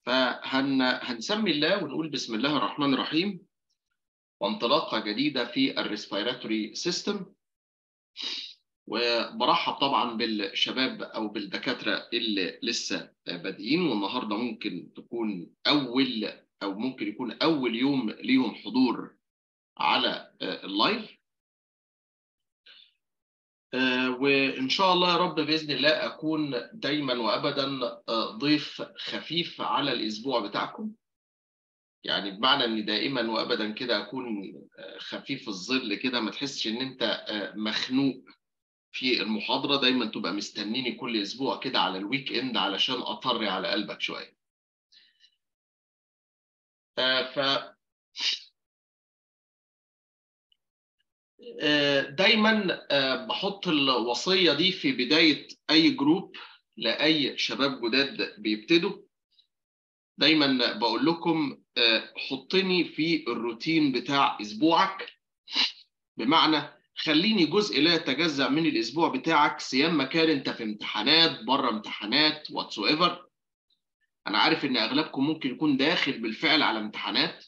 فهنسمي الله ونقول بسم الله الرحمن الرحيم وانطلاقة جديدة في الريسبيراتوري سيستم وبرحب طبعا بالشباب او بالدكاتره اللي لسه بادئين والنهارده ممكن تكون اول او ممكن يكون اول يوم ليهم حضور على اللايف وان شاء الله يا رب باذن الله اكون دايما وابدا ضيف خفيف على الاسبوع بتاعكم يعني بمعنى ان دائما وابدا كده اكون خفيف الظل كده ما تحسش ان انت مخنوق في المحاضره دايما تبقى مستنيني كل اسبوع كده على الويك اند علشان اطري على قلبك شويه ف دايما بحط الوصيه دي في بدايه اي جروب لاي شباب جداد بيبتدوا دايما بقول لكم حطني في الروتين بتاع اسبوعك بمعنى خليني جزء لا يتجزأ من الاسبوع بتاعك سيما كان انت في امتحانات بره امتحانات واتس ايفر انا عارف ان اغلبكم ممكن يكون داخل بالفعل على امتحانات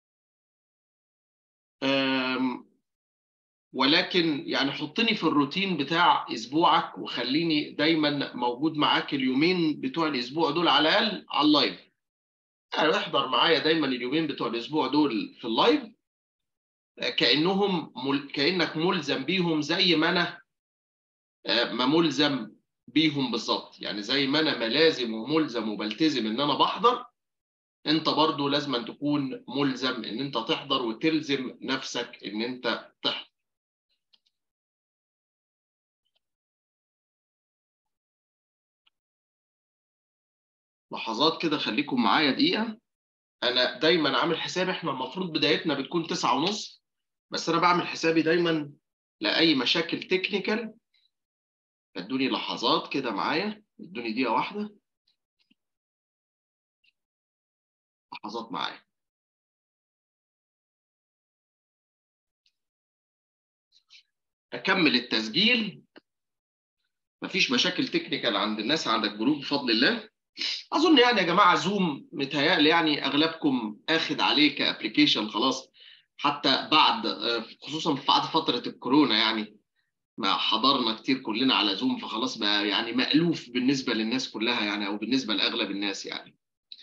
ولكن يعني حطني في الروتين بتاع اسبوعك وخليني دايما موجود معاك اليومين بتوع الاسبوع دول على الاقل على اللايف يعني احضر معايا دايما اليومين بتوع الاسبوع دول في اللايف كانهم مل... كانك ملزم بيهم زي ما انا ما ملزم بيهم بالظبط يعني زي ما انا ملازم وملزم وبلتزم ان انا بحضر انت برضو لازم أن تكون ملزم ان انت تحضر وتلزم نفسك ان انت تحضر لحظات كده خليكم معايا دقيقة أنا دايما عامل حسابي إحنا المفروض بدايتنا بتكون تسعة ونص بس أنا بعمل حسابي دايما لأي مشاكل تكنيكال ادوني لحظات كده معايا ادوني دقيقة واحدة لحظات معايا أكمل التسجيل مفيش مشاكل تكنيكال عند الناس عند الجروب بفضل الله اظن يعني يا جماعه زوم متهيألي يعني اغلبكم اخد عليه كابلكيشن خلاص حتى بعد خصوصا بعد فتره الكورونا يعني ما حضرنا كتير كلنا على زوم فخلاص بقى يعني مألوف بالنسبه للناس كلها يعني او بالنسبه لاغلب الناس يعني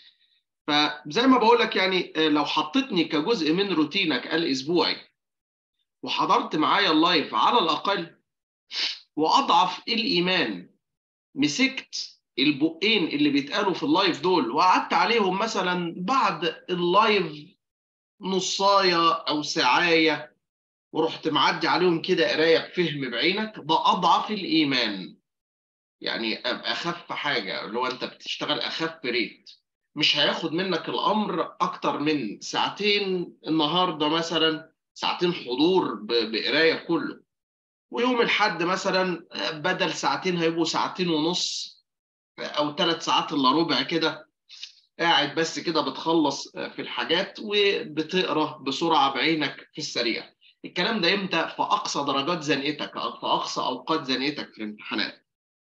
فزي ما بقول لك يعني لو حطيتني كجزء من روتينك الاسبوعي وحضرت معايا اللايف على الاقل واضعف الايمان مسكت البقين اللي بيتقالوا في اللايف دول وقعدت عليهم مثلا بعد اللايف نصايه او ساعايه ورحت معدي عليهم كده قرايه بفهم بعينك ده اضعف الايمان يعني اخف حاجه اللي هو انت بتشتغل اخف ريت مش هياخد منك الامر اكتر من ساعتين النهارده مثلا ساعتين حضور بقرايه كله ويوم الحد مثلا بدل ساعتين هيبقوا ساعتين ونص او ثلاث ساعات الا ربع كده قاعد بس كده بتخلص في الحاجات وبتقرا بسرعه بعينك في السريع الكلام ده امتى في اقصى درجات زنقتك او في اقصى اوقات زنقتك في الامتحانات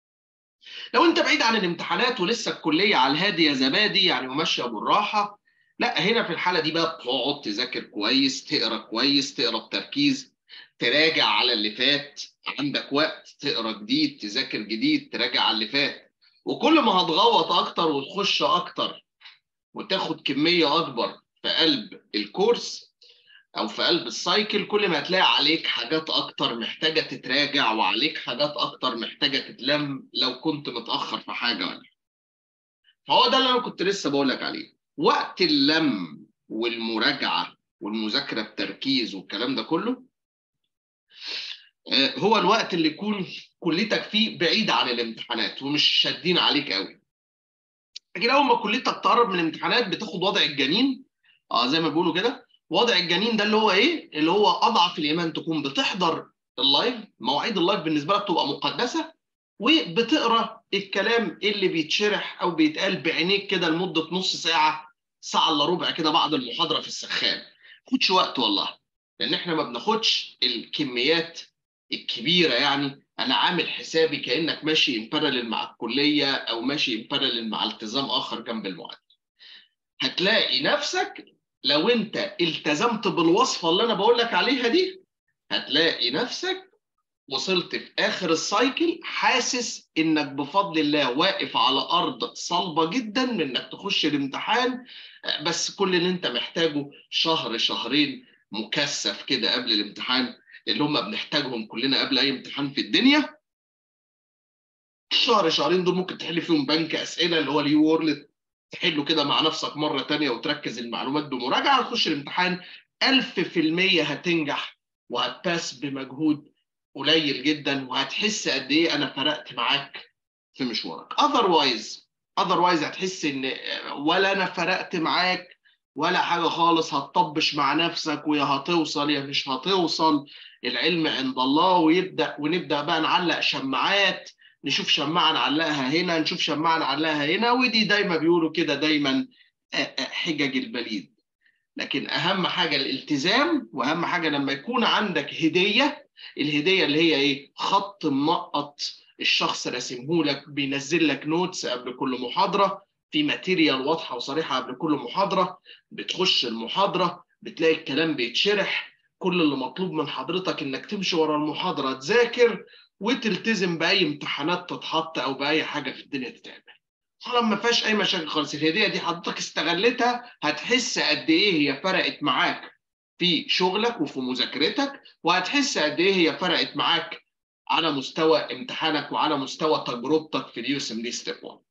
لو انت بعيد عن الامتحانات ولسه الكليه على الهادي يا زبادي يعني وماشيه بالراحه لا هنا في الحاله دي بقى تقعد تذاكر كويس تقرا كويس تقرا بتركيز تراجع على اللي فات عندك وقت تقرا جديد تذاكر جديد تراجع على اللي فات وكل ما هتغوط اكتر وتخش اكتر وتاخد كميه اكبر في قلب الكورس او في قلب السايكل كل ما هتلاقي عليك حاجات اكتر محتاجه تتراجع وعليك حاجات اكتر محتاجه تتلم لو كنت متاخر في حاجه ولا فهو ده اللي انا كنت لسه بقول لك عليه وقت اللم والمراجعه والمذاكره بتركيز والكلام ده كله هو الوقت اللي يكون كليتك فيه بعيد عن الامتحانات ومش شادين عليك قوي لكن اول ما كليتك تقرب من الامتحانات بتاخد وضع الجنين اه زي ما بيقولوا كده وضع الجنين ده اللي هو ايه اللي هو اضعف الايمان تكون بتحضر اللايف مواعيد اللايف بالنسبه لك تبقى مقدسه وبتقرا الكلام اللي بيتشرح او بيتقال بعينيك كده لمده نص ساعه ساعه الا ربع كده بعد المحاضره في السخان خدش وقت والله لان احنا ما بناخدش الكميات الكبيره يعني انا عامل حسابي كانك ماشي امبارلل مع الكليه او ماشي امبارلل مع التزام اخر جنب المعادله هتلاقي نفسك لو انت التزمت بالوصفه اللي انا بقول لك عليها دي هتلاقي نفسك وصلت في اخر السايكل حاسس انك بفضل الله واقف على ارض صلبه جدا من انك تخش الامتحان بس كل اللي انت محتاجه شهر شهرين مكثف كده قبل الامتحان اللي هم بنحتاجهم كلنا قبل اي امتحان في الدنيا الشهر شهرين دول ممكن تحل فيهم بنك اسئله اللي هو اليو وورلد تحله كده مع نفسك مره تانية وتركز المعلومات بمراجعه تخش الامتحان 1000% هتنجح وهتباس بمجهود قليل جدا وهتحس قد ايه انا فرقت معاك في مشوارك اذروايز اذروايز هتحس ان ولا انا فرقت معاك ولا حاجه خالص هتطبش مع نفسك ويا هتوصل يا مش هتوصل العلم عند الله ويبدا ونبدا بقى نعلق شماعات نشوف شماعه نعلقها هنا نشوف شماعه نعلقها هنا ودي دايما بيقولوا كده دايما حجج البليد لكن اهم حاجه الالتزام واهم حاجه لما يكون عندك هديه الهديه اللي هي ايه خط منقط الشخص راسمه لك بينزل لك نوتس قبل كل محاضره في ماتيريال واضحه وصريحه قبل كل محاضره بتخش المحاضره بتلاقي الكلام بيتشرح كل اللي مطلوب من حضرتك انك تمشي ورا المحاضره تذاكر وتلتزم باي امتحانات تتحط او باي حاجه في الدنيا تتعمل خلاص ما فيهاش اي مشاكل خالص الهديه دي حضرتك استغلتها هتحس قد ايه هي فرقت معاك في شغلك وفي مذاكرتك وهتحس قد ايه هي فرقت معاك على مستوى امتحانك وعلى مستوى تجربتك في اليو اس ام دي ستيب 1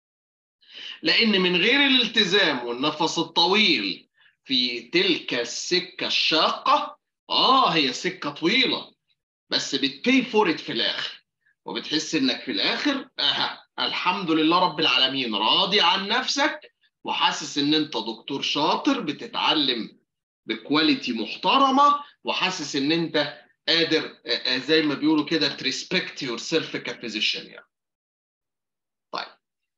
لان من غير الالتزام والنفس الطويل في تلك السكه الشاقه اه هي سكه طويله بس بتبي فور ات في الاخر وبتحس انك في الاخر آه الحمد لله رب العالمين راضي عن نفسك وحاسس ان انت دكتور شاطر بتتعلم بكواليتي محترمه وحاسس ان انت قادر زي ما بيقولوا كده تريسبكت يور سيلف كفيزيشن يعني. طيب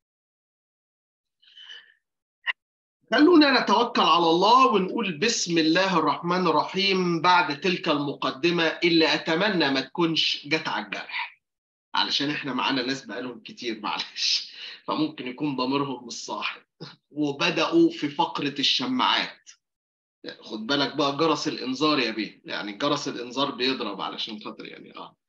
خلونا نتوكل على الله ونقول بسم الله الرحمن الرحيم بعد تلك المقدمه اللي اتمنى ما تكونش جت على الجرح علشان احنا معانا ناس بقالهم كتير معلش فممكن يكون ضميرهم مش صاحي وبداوا في فقره الشماعات خد بالك بقى جرس الانذار يا بيه يعني جرس الانذار بيضرب علشان خاطر يعني اه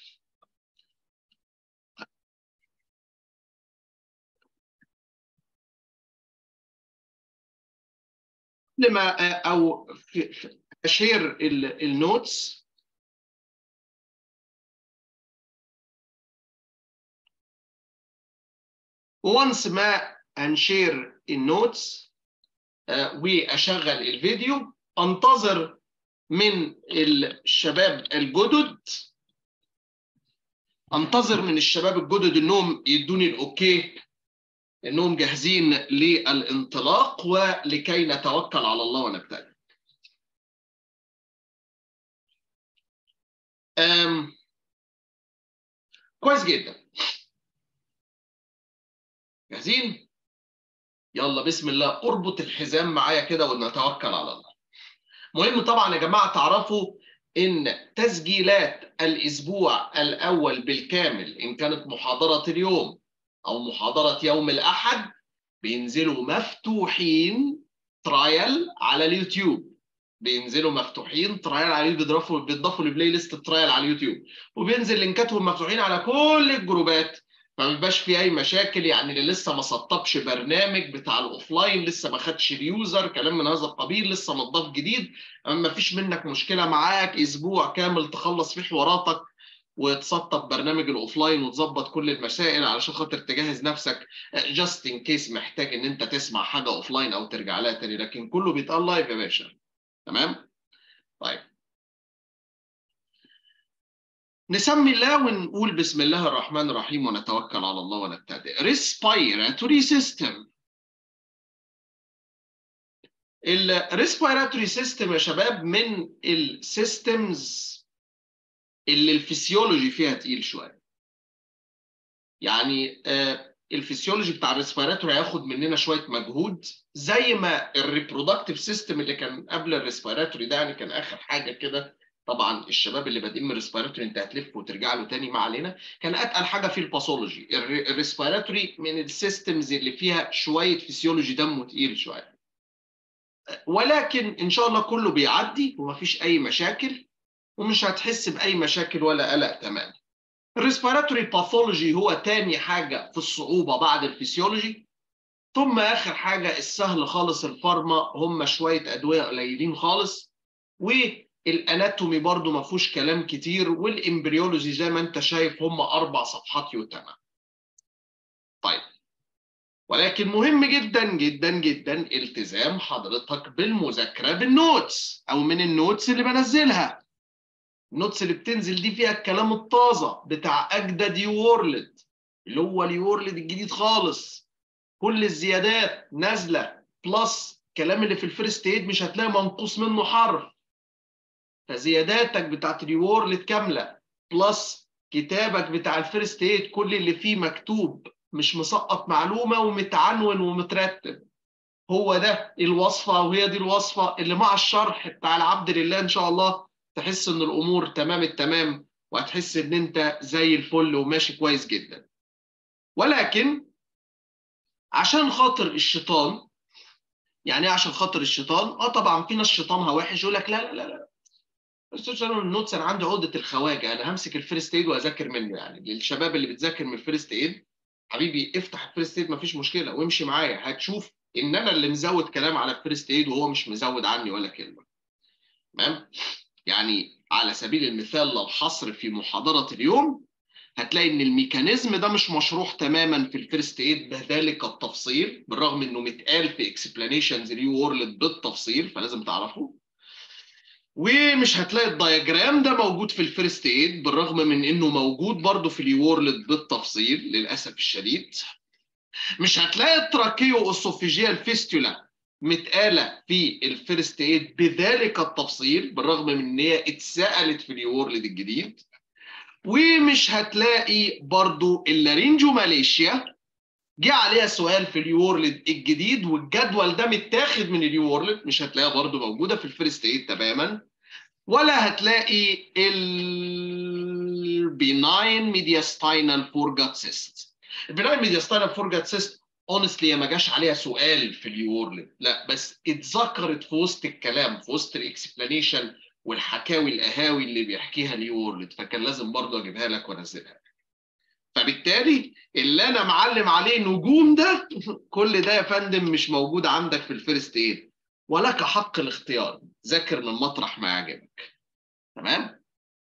لما او في اشير النوتس وانس ما هنشير النوتس واشغل الفيديو انتظر من الشباب الجدد انتظر من الشباب الجدد انهم يدوني الاوكي انهم جاهزين للانطلاق ولكي نتوكل على الله ونبتدئ. كويس جدا. جاهزين؟ يلا بسم الله اربط الحزام معايا كده ونتوكل على الله. مهم طبعا يا جماعه تعرفوا ان تسجيلات الاسبوع الاول بالكامل ان كانت محاضره اليوم او محاضره يوم الاحد بينزلوا مفتوحين ترايل على اليوتيوب بينزلوا مفتوحين ترايل على اليوتيوب بيضافوا بيضافوا لبلاي ليست ترايل على اليوتيوب وبينزل لينكاتهم مفتوحين على كل الجروبات ما بيبقاش في اي مشاكل يعني اللي لسه ما سطبش برنامج بتاع الاوفلاين لسه ما خدش اليوزر كلام من هذا القبيل لسه مضاف جديد ما فيش منك مشكله معاك اسبوع كامل تخلص فيه حواراتك وتسطب برنامج الاوفلاين وتظبط كل المسائل علشان خاطر تجهز نفسك جاست ان كيس محتاج ان انت تسمع حاجه اوفلاين او ترجع لها تاني لكن كله بيتقال لايف يا باشا تمام طيب نسمي الله ونقول بسم الله الرحمن الرحيم ونتوكل على الله ونبتدئ respiratory system الريسبيراتوري سيستم يا شباب من السيستمز اللي الفسيولوجي فيها تقيل شويه يعني آه الفسيولوجي بتاع الريسبيراتوري هياخد مننا شويه مجهود زي ما الريبرودكتيف سيستم اللي كان قبل الريسبيراتوري ده يعني كان اخر حاجه كده طبعا الشباب اللي بادئين من الريسبيراتوري انت هتلف وترجع له تاني ما علينا كان اتقل حاجه في الباثولوجي الريسبيراتوري من السيستمز اللي فيها شويه فسيولوجي دمه تقيل شويه ولكن ان شاء الله كله بيعدي ومفيش اي مشاكل ومش هتحس باي مشاكل ولا قلق تماما الريسبيراتوري باثولوجي هو تاني حاجه في الصعوبه بعد الفسيولوجي ثم اخر حاجه السهل خالص الفارما هم شويه ادويه قليلين خالص والاناتومي برضو ما فيهوش كلام كتير والامبريولوجي زي ما انت شايف هم اربع صفحات يتمم طيب ولكن مهم جدا جدا جدا التزام حضرتك بالمذاكره بالنوتس او من النوتس اللي بنزلها النوتس اللي بتنزل دي فيها الكلام الطازه بتاع اجدد يو وورلد اللي هو اليو وورلد الجديد خالص كل الزيادات نازله بلس الكلام اللي في الفيرست ايد مش هتلاقي منقوص منه حرف فزياداتك بتاعت اليو وورلد كامله بلس كتابك بتاع الفيرست ايد كل اللي فيه مكتوب مش مسقط معلومه ومتعنون ومترتب هو ده الوصفه وهي دي الوصفه اللي مع الشرح بتاع العبد لله ان شاء الله تحس ان الامور تمام التمام وهتحس ان انت زي الفل وماشي كويس جدا ولكن عشان خاطر الشيطان يعني ايه عشان خاطر الشيطان اه طبعا في ناس شيطانها وحش يقول لك لا لا لا لا بس النوتس انا عندي عقده الخواجه انا همسك الفيرست ايد واذاكر منه يعني للشباب اللي بتذاكر من الفيرست ايد حبيبي افتح الفيرست ايد مفيش مشكله وامشي معايا هتشوف ان انا اللي مزود كلام على الفيرست ايد وهو مش مزود عني ولا كلمه تمام يعني على سبيل المثال لو حصر في محاضره اليوم هتلاقي ان الميكانيزم ده مش مشروح تماما في الفيرست ايد بذلك التفصيل بالرغم انه متقال في اكسبلانيشنز ريو وورلد بالتفصيل فلازم تعرفه ومش هتلاقي الدياجرام ده موجود في الفيرست ايد بالرغم من انه موجود برضه في اليورلد بالتفصيل للاسف الشديد مش هتلاقي التراكيو اسوفيجيال فيستولا متقاله في الفيرست ايد بذلك التفصيل بالرغم من ان هي اتسالت في اليورلد الجديد ومش هتلاقي برضو اللارينجو ماليشيا جه عليها سؤال في اليورلد الجديد والجدول ده متاخد من اليورلد مش هتلاقيها برضو موجوده في الفيرست ايد تماما ولا هتلاقي البيناين ميدياستاينال فورجات سيست البيناين ميدياستاينال فورجات سيست اونستلي ما جاش عليها سؤال في اليورلد لا بس اتذكرت في وسط الكلام في وسط الاكسبلانيشن والحكاوي القهاوي اللي بيحكيها اليورلد فكان لازم برضه اجيبها لك وانزلها فبالتالي اللي انا معلم عليه نجوم ده كل ده يا فندم مش موجود عندك في الفيرست ايد ولك حق الاختيار ذاكر من مطرح ما يعجبك تمام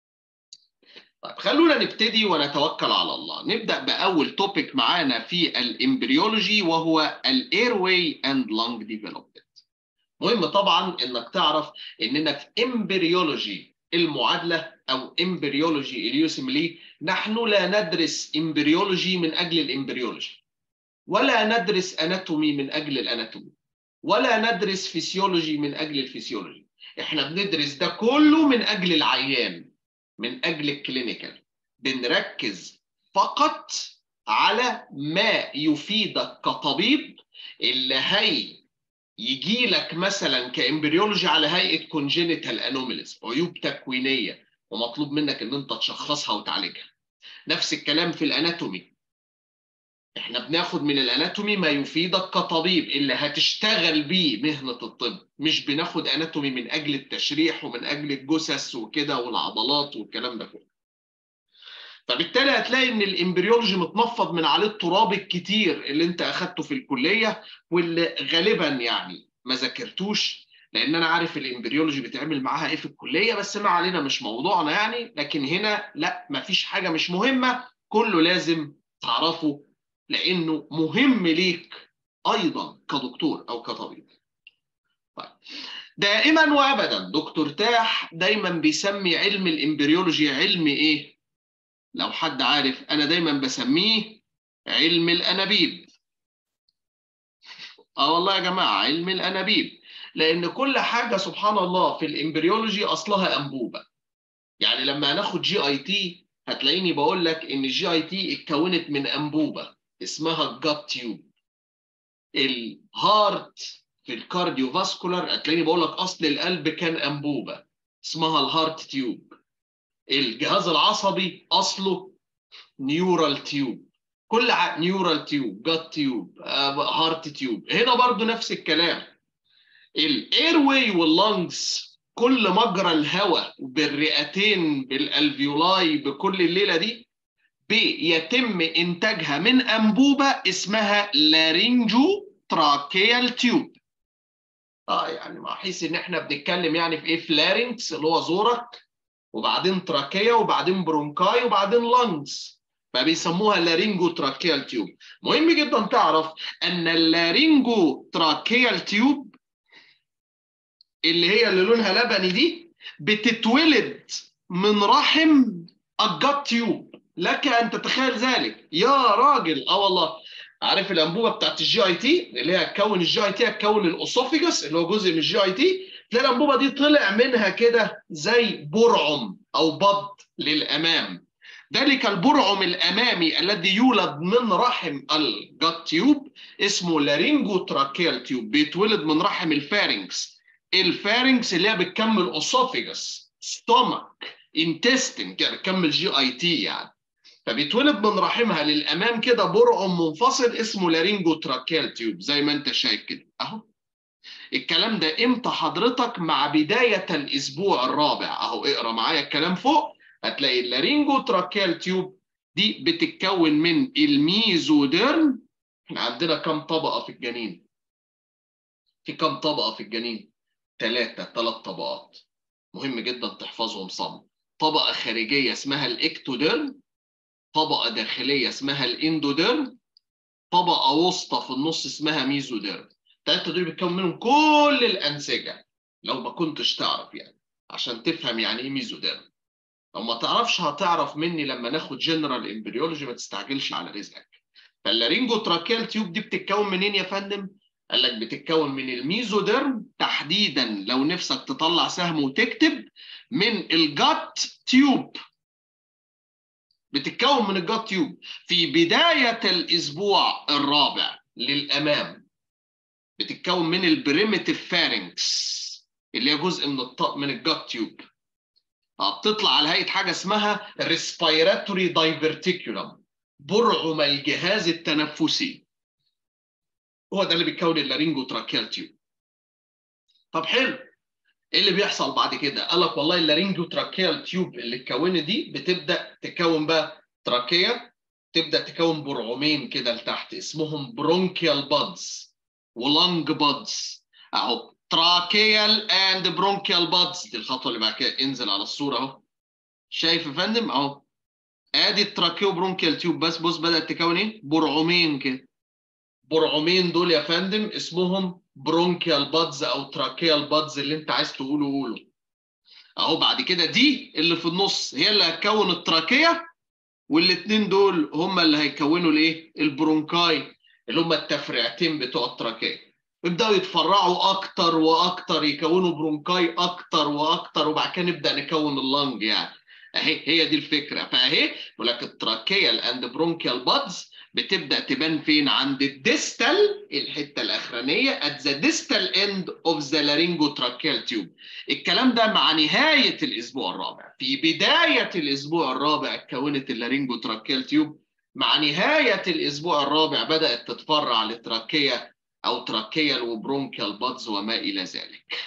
طيب خلونا نبتدي ونتوكل على الله نبدا باول توبيك معانا في الامبريولوجي وهو الايرواي اند لانج ديفلوبمنت مهم طبعا انك تعرف اننا في امبريولوجي المعادله او امبريولوجي اليوسملي نحن لا ندرس امبريولوجي من اجل الامبريولوجي ولا ندرس اناتومي من اجل الاناتومي ولا ندرس فيسيولوجي من اجل الفسيولوجي احنا بندرس ده كله من اجل العيان من اجل الكلينيكال بنركز فقط على ما يفيدك كطبيب اللي هي يجي لك مثلا كامبريولوجي على هيئه كونجينيتال انوميليز عيوب تكوينيه ومطلوب منك ان انت تشخصها وتعالجها نفس الكلام في الاناتومي احنا بناخد من الاناتومي ما يفيدك كطبيب اللي هتشتغل بيه مهنه الطب مش بناخد اناتومي من اجل التشريح ومن اجل الجثث وكده والعضلات والكلام ده كله فبالتالي هتلاقي ان الامبريولوجي متنفض من عليه التراب الكتير اللي انت اخدته في الكليه واللي غالبا يعني ما ذاكرتوش لان انا عارف الامبريولوجي بيتعمل معاها ايه في الكليه بس ما علينا مش موضوعنا يعني لكن هنا لا ما فيش حاجه مش مهمه كله لازم تعرفه لانه مهم ليك ايضا كدكتور او كطبيب طيب دائما وابدا دكتور تاح دايما بيسمي علم الامبريولوجي علم ايه لو حد عارف انا دايما بسميه علم الانابيب اه والله يا جماعه علم الانابيب لان كل حاجه سبحان الله في الامبريولوجي اصلها انبوبه يعني لما هناخد جي اي تي هتلاقيني بقول لك ان الجي اي تي اتكونت من انبوبه اسمها الجات تيوب الهارت في الكارديو فاسكولار هتلاقيني بقول لك اصل القلب كان انبوبه اسمها الهارت تيوب الجهاز العصبي اصله نيورال تيوب كل نيورال تيوب جات تيوب هارت تيوب هنا برضو نفس الكلام الاير واي واللنجز كل مجرى الهواء بالرئتين بالالفيولاي بكل الليله دي بيتم انتاجها من انبوبه اسمها لارينجو تراكيال تيوب اه يعني مع حيث ان احنا بنتكلم يعني في ايه فلارينكس اللي هو زورك وبعدين تراكيه وبعدين برونكاي وبعدين لانجز فبيسموها لارينجو تراكيال تيوب مهم جدا تعرف ان اللارينجو تراكيال تيوب اللي هي اللي لونها لبني دي بتتولد من رحم الجات تيوب لك ان تتخيل ذلك يا راجل اه والله عارف الانبوبه بتاعت الجي اي تي اللي هي هتكون الجي اي تي هتكون الاسوفيجس اللي هو جزء من الجي اي تي تلاقي الانبوبه دي طلع منها كده زي برعم او بض للامام ذلك البرعم الامامي الذي يولد من رحم الجات تيوب اسمه لارينجو تراكيال تيوب بيتولد من رحم الفارنكس الفارنكس اللي هي بتكمل اسوفيجس ستومك انتستين كده بتكمل جي اي تي يعني فبيتولد من رحمها للامام كده برعم منفصل اسمه لارينجو تراكيال تيوب زي ما انت شايف كده اهو الكلام ده امتى حضرتك مع بدايه الاسبوع الرابع اهو اقرا معايا الكلام فوق هتلاقي اللارينجو تراكيال تيوب دي بتتكون من الميزوديرم احنا عندنا كم طبقه في الجنين في كم طبقه في الجنين ثلاثه ثلاث طبقات مهم جدا تحفظهم صم طبقه خارجيه اسمها الاكتوديرم طبقه داخليه اسمها الاندوديرم طبقه وسطى في النص اسمها ميزوديرم الثلاثه دول بيتكون منهم كل الانسجه لو ما كنتش تعرف يعني عشان تفهم يعني ايه ميزوديرم لو ما تعرفش هتعرف مني لما ناخد جنرال امبريولوجي ما تستعجلش على رزقك فاللارينجو تراكيال تيوب دي بتتكون منين يا فندم قال لك بتتكون من الميزوديرم تحديدا لو نفسك تطلع سهم وتكتب من الجات تيوب بتتكون من الجات تيوب في بداية الأسبوع الرابع للأمام بتتكون من البريمتيف فارنكس اللي هي جزء من الط... من الجات تيوب بتطلع على هيئة حاجة اسمها ريسبيراتوري دايفرتيكولم برعم الجهاز التنفسي هو ده اللي بيكون اللارينجو تراكيال تيوب طب حلو ايه اللي بيحصل بعد كده؟ قال لك والله اللارينجو تراكيال تيوب اللي اتكونت دي بتبدا تكون بقى تراكيه تبدا تكون برعمين كده لتحت اسمهم برونكيال بادز ولانج بادز اهو تراكيال اند برونكيال بادز دي الخطوه اللي بعد كده انزل على الصوره اهو شايف يا فندم اهو ادي التراكيو برونكيال تيوب بس بص بدات تكون ايه؟ برعمين كده برعمين دول يا فندم اسمهم برونكيال بادز او تراكيال بادز اللي انت عايز تقوله قوله اهو بعد كده دي اللي في النص هي اللي هتكون التراكيه والاثنين دول هم اللي هيكونوا الايه البرونكاي اللي هم التفريعتين بتوع التراكيه يبداوا يتفرعوا اكتر واكتر يكونوا برونكاي اكتر واكتر وبعد كده نبدا نكون اللنج يعني اهي هي دي الفكره فاهي بيقول لك التراكيال اند برونكيال بادز بتبدا تبان فين عند الديستال الحته الاخرانيه at the distal end of the laryngotracheal tube الكلام ده مع نهايه الاسبوع الرابع في بدايه الاسبوع الرابع اتكونت اللارينجوتراكيال تيوب مع نهايه الاسبوع الرابع بدات تتفرع لتراكيه او تراكيال وبرونكيال بادز وما الى ذلك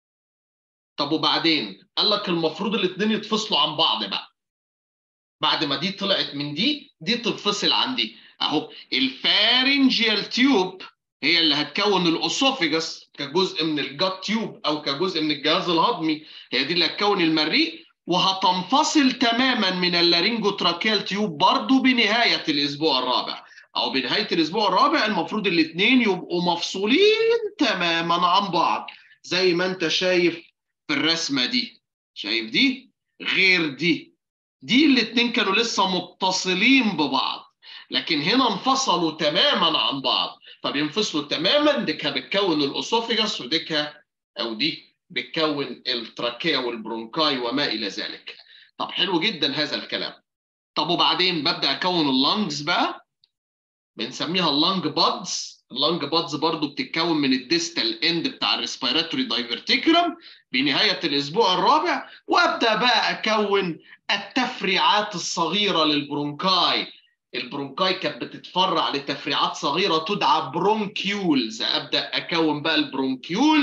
طب وبعدين قال لك المفروض الاثنين يتفصلوا عن بعض بقى بعد ما دي طلعت من دي دي تتفصل عن دي اهو الفارنجيال تيوب هي اللي هتكون الاسوفيجاس كجزء من الجات تيوب او كجزء من الجهاز الهضمي هي دي اللي هتكون المريء وهتنفصل تماما من اللارينجوتراكيال تيوب برضو بنهايه الاسبوع الرابع او بنهايه الاسبوع الرابع المفروض الاثنين يبقوا مفصولين تماما عن بعض زي ما انت شايف في الرسمه دي شايف دي غير دي دي الاثنين كانوا لسه متصلين ببعض لكن هنا انفصلوا تماما عن بعض فبينفصلوا تماما دي كانت بتكون الاسوفيجاس ودي او دي بتكون التراكيه والبرونكاي وما الى ذلك طب حلو جدا هذا الكلام طب وبعدين ببدا اكون اللنجز بقى بنسميها اللنج بادز اللنج بادز برضو بتتكون من الديستال اند بتاع الريسبيراتوري دايفرتيكولم بنهايه الاسبوع الرابع وابدا بقى اكون التفريعات الصغيره للبرونكاي البرونكاي كانت بتتفرع لتفريعات صغيره تدعى برونكيولز ابدا اكون بقى البرونكيولز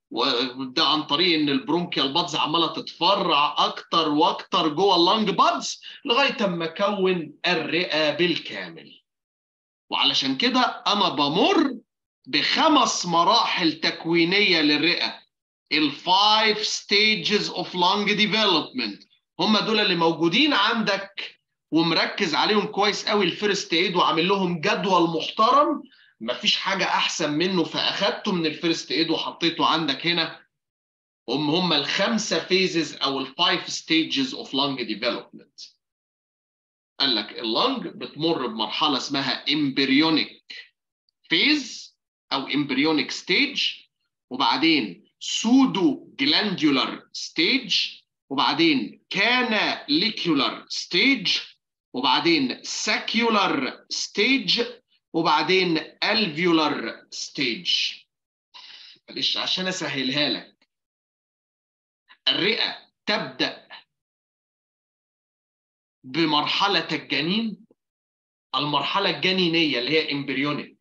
وده عن طريق ان البرونكيال بادز عماله تتفرع اكتر واكتر جوه اللنج بادز لغايه اما اكون الرئه بالكامل وعلشان كده انا بمر بخمس مراحل تكوينيه للرئه الفايف ستيجز اوف لانج ديفلوبمنت هم دول اللي موجودين عندك ومركز عليهم كويس قوي الفيرست ايد وعامل لهم جدول محترم مفيش حاجه احسن منه فاخدته من الفيرست ايد وحطيته عندك هنا هم هم الخمسه فيزز او الفايف ستيجز اوف لانج ديفلوبمنت قال لك اللنج بتمر بمرحله اسمها امبريونيك فيز او امبريونيك ستيج وبعدين سودو جلاندولار ستيج وبعدين كاناليكولار ستيج وبعدين ساكيولار ستيج وبعدين الفيولار ستيج معلش عشان اسهلها لك الرئه تبدا بمرحله الجنين المرحله الجنينيه اللي هي امبريونيك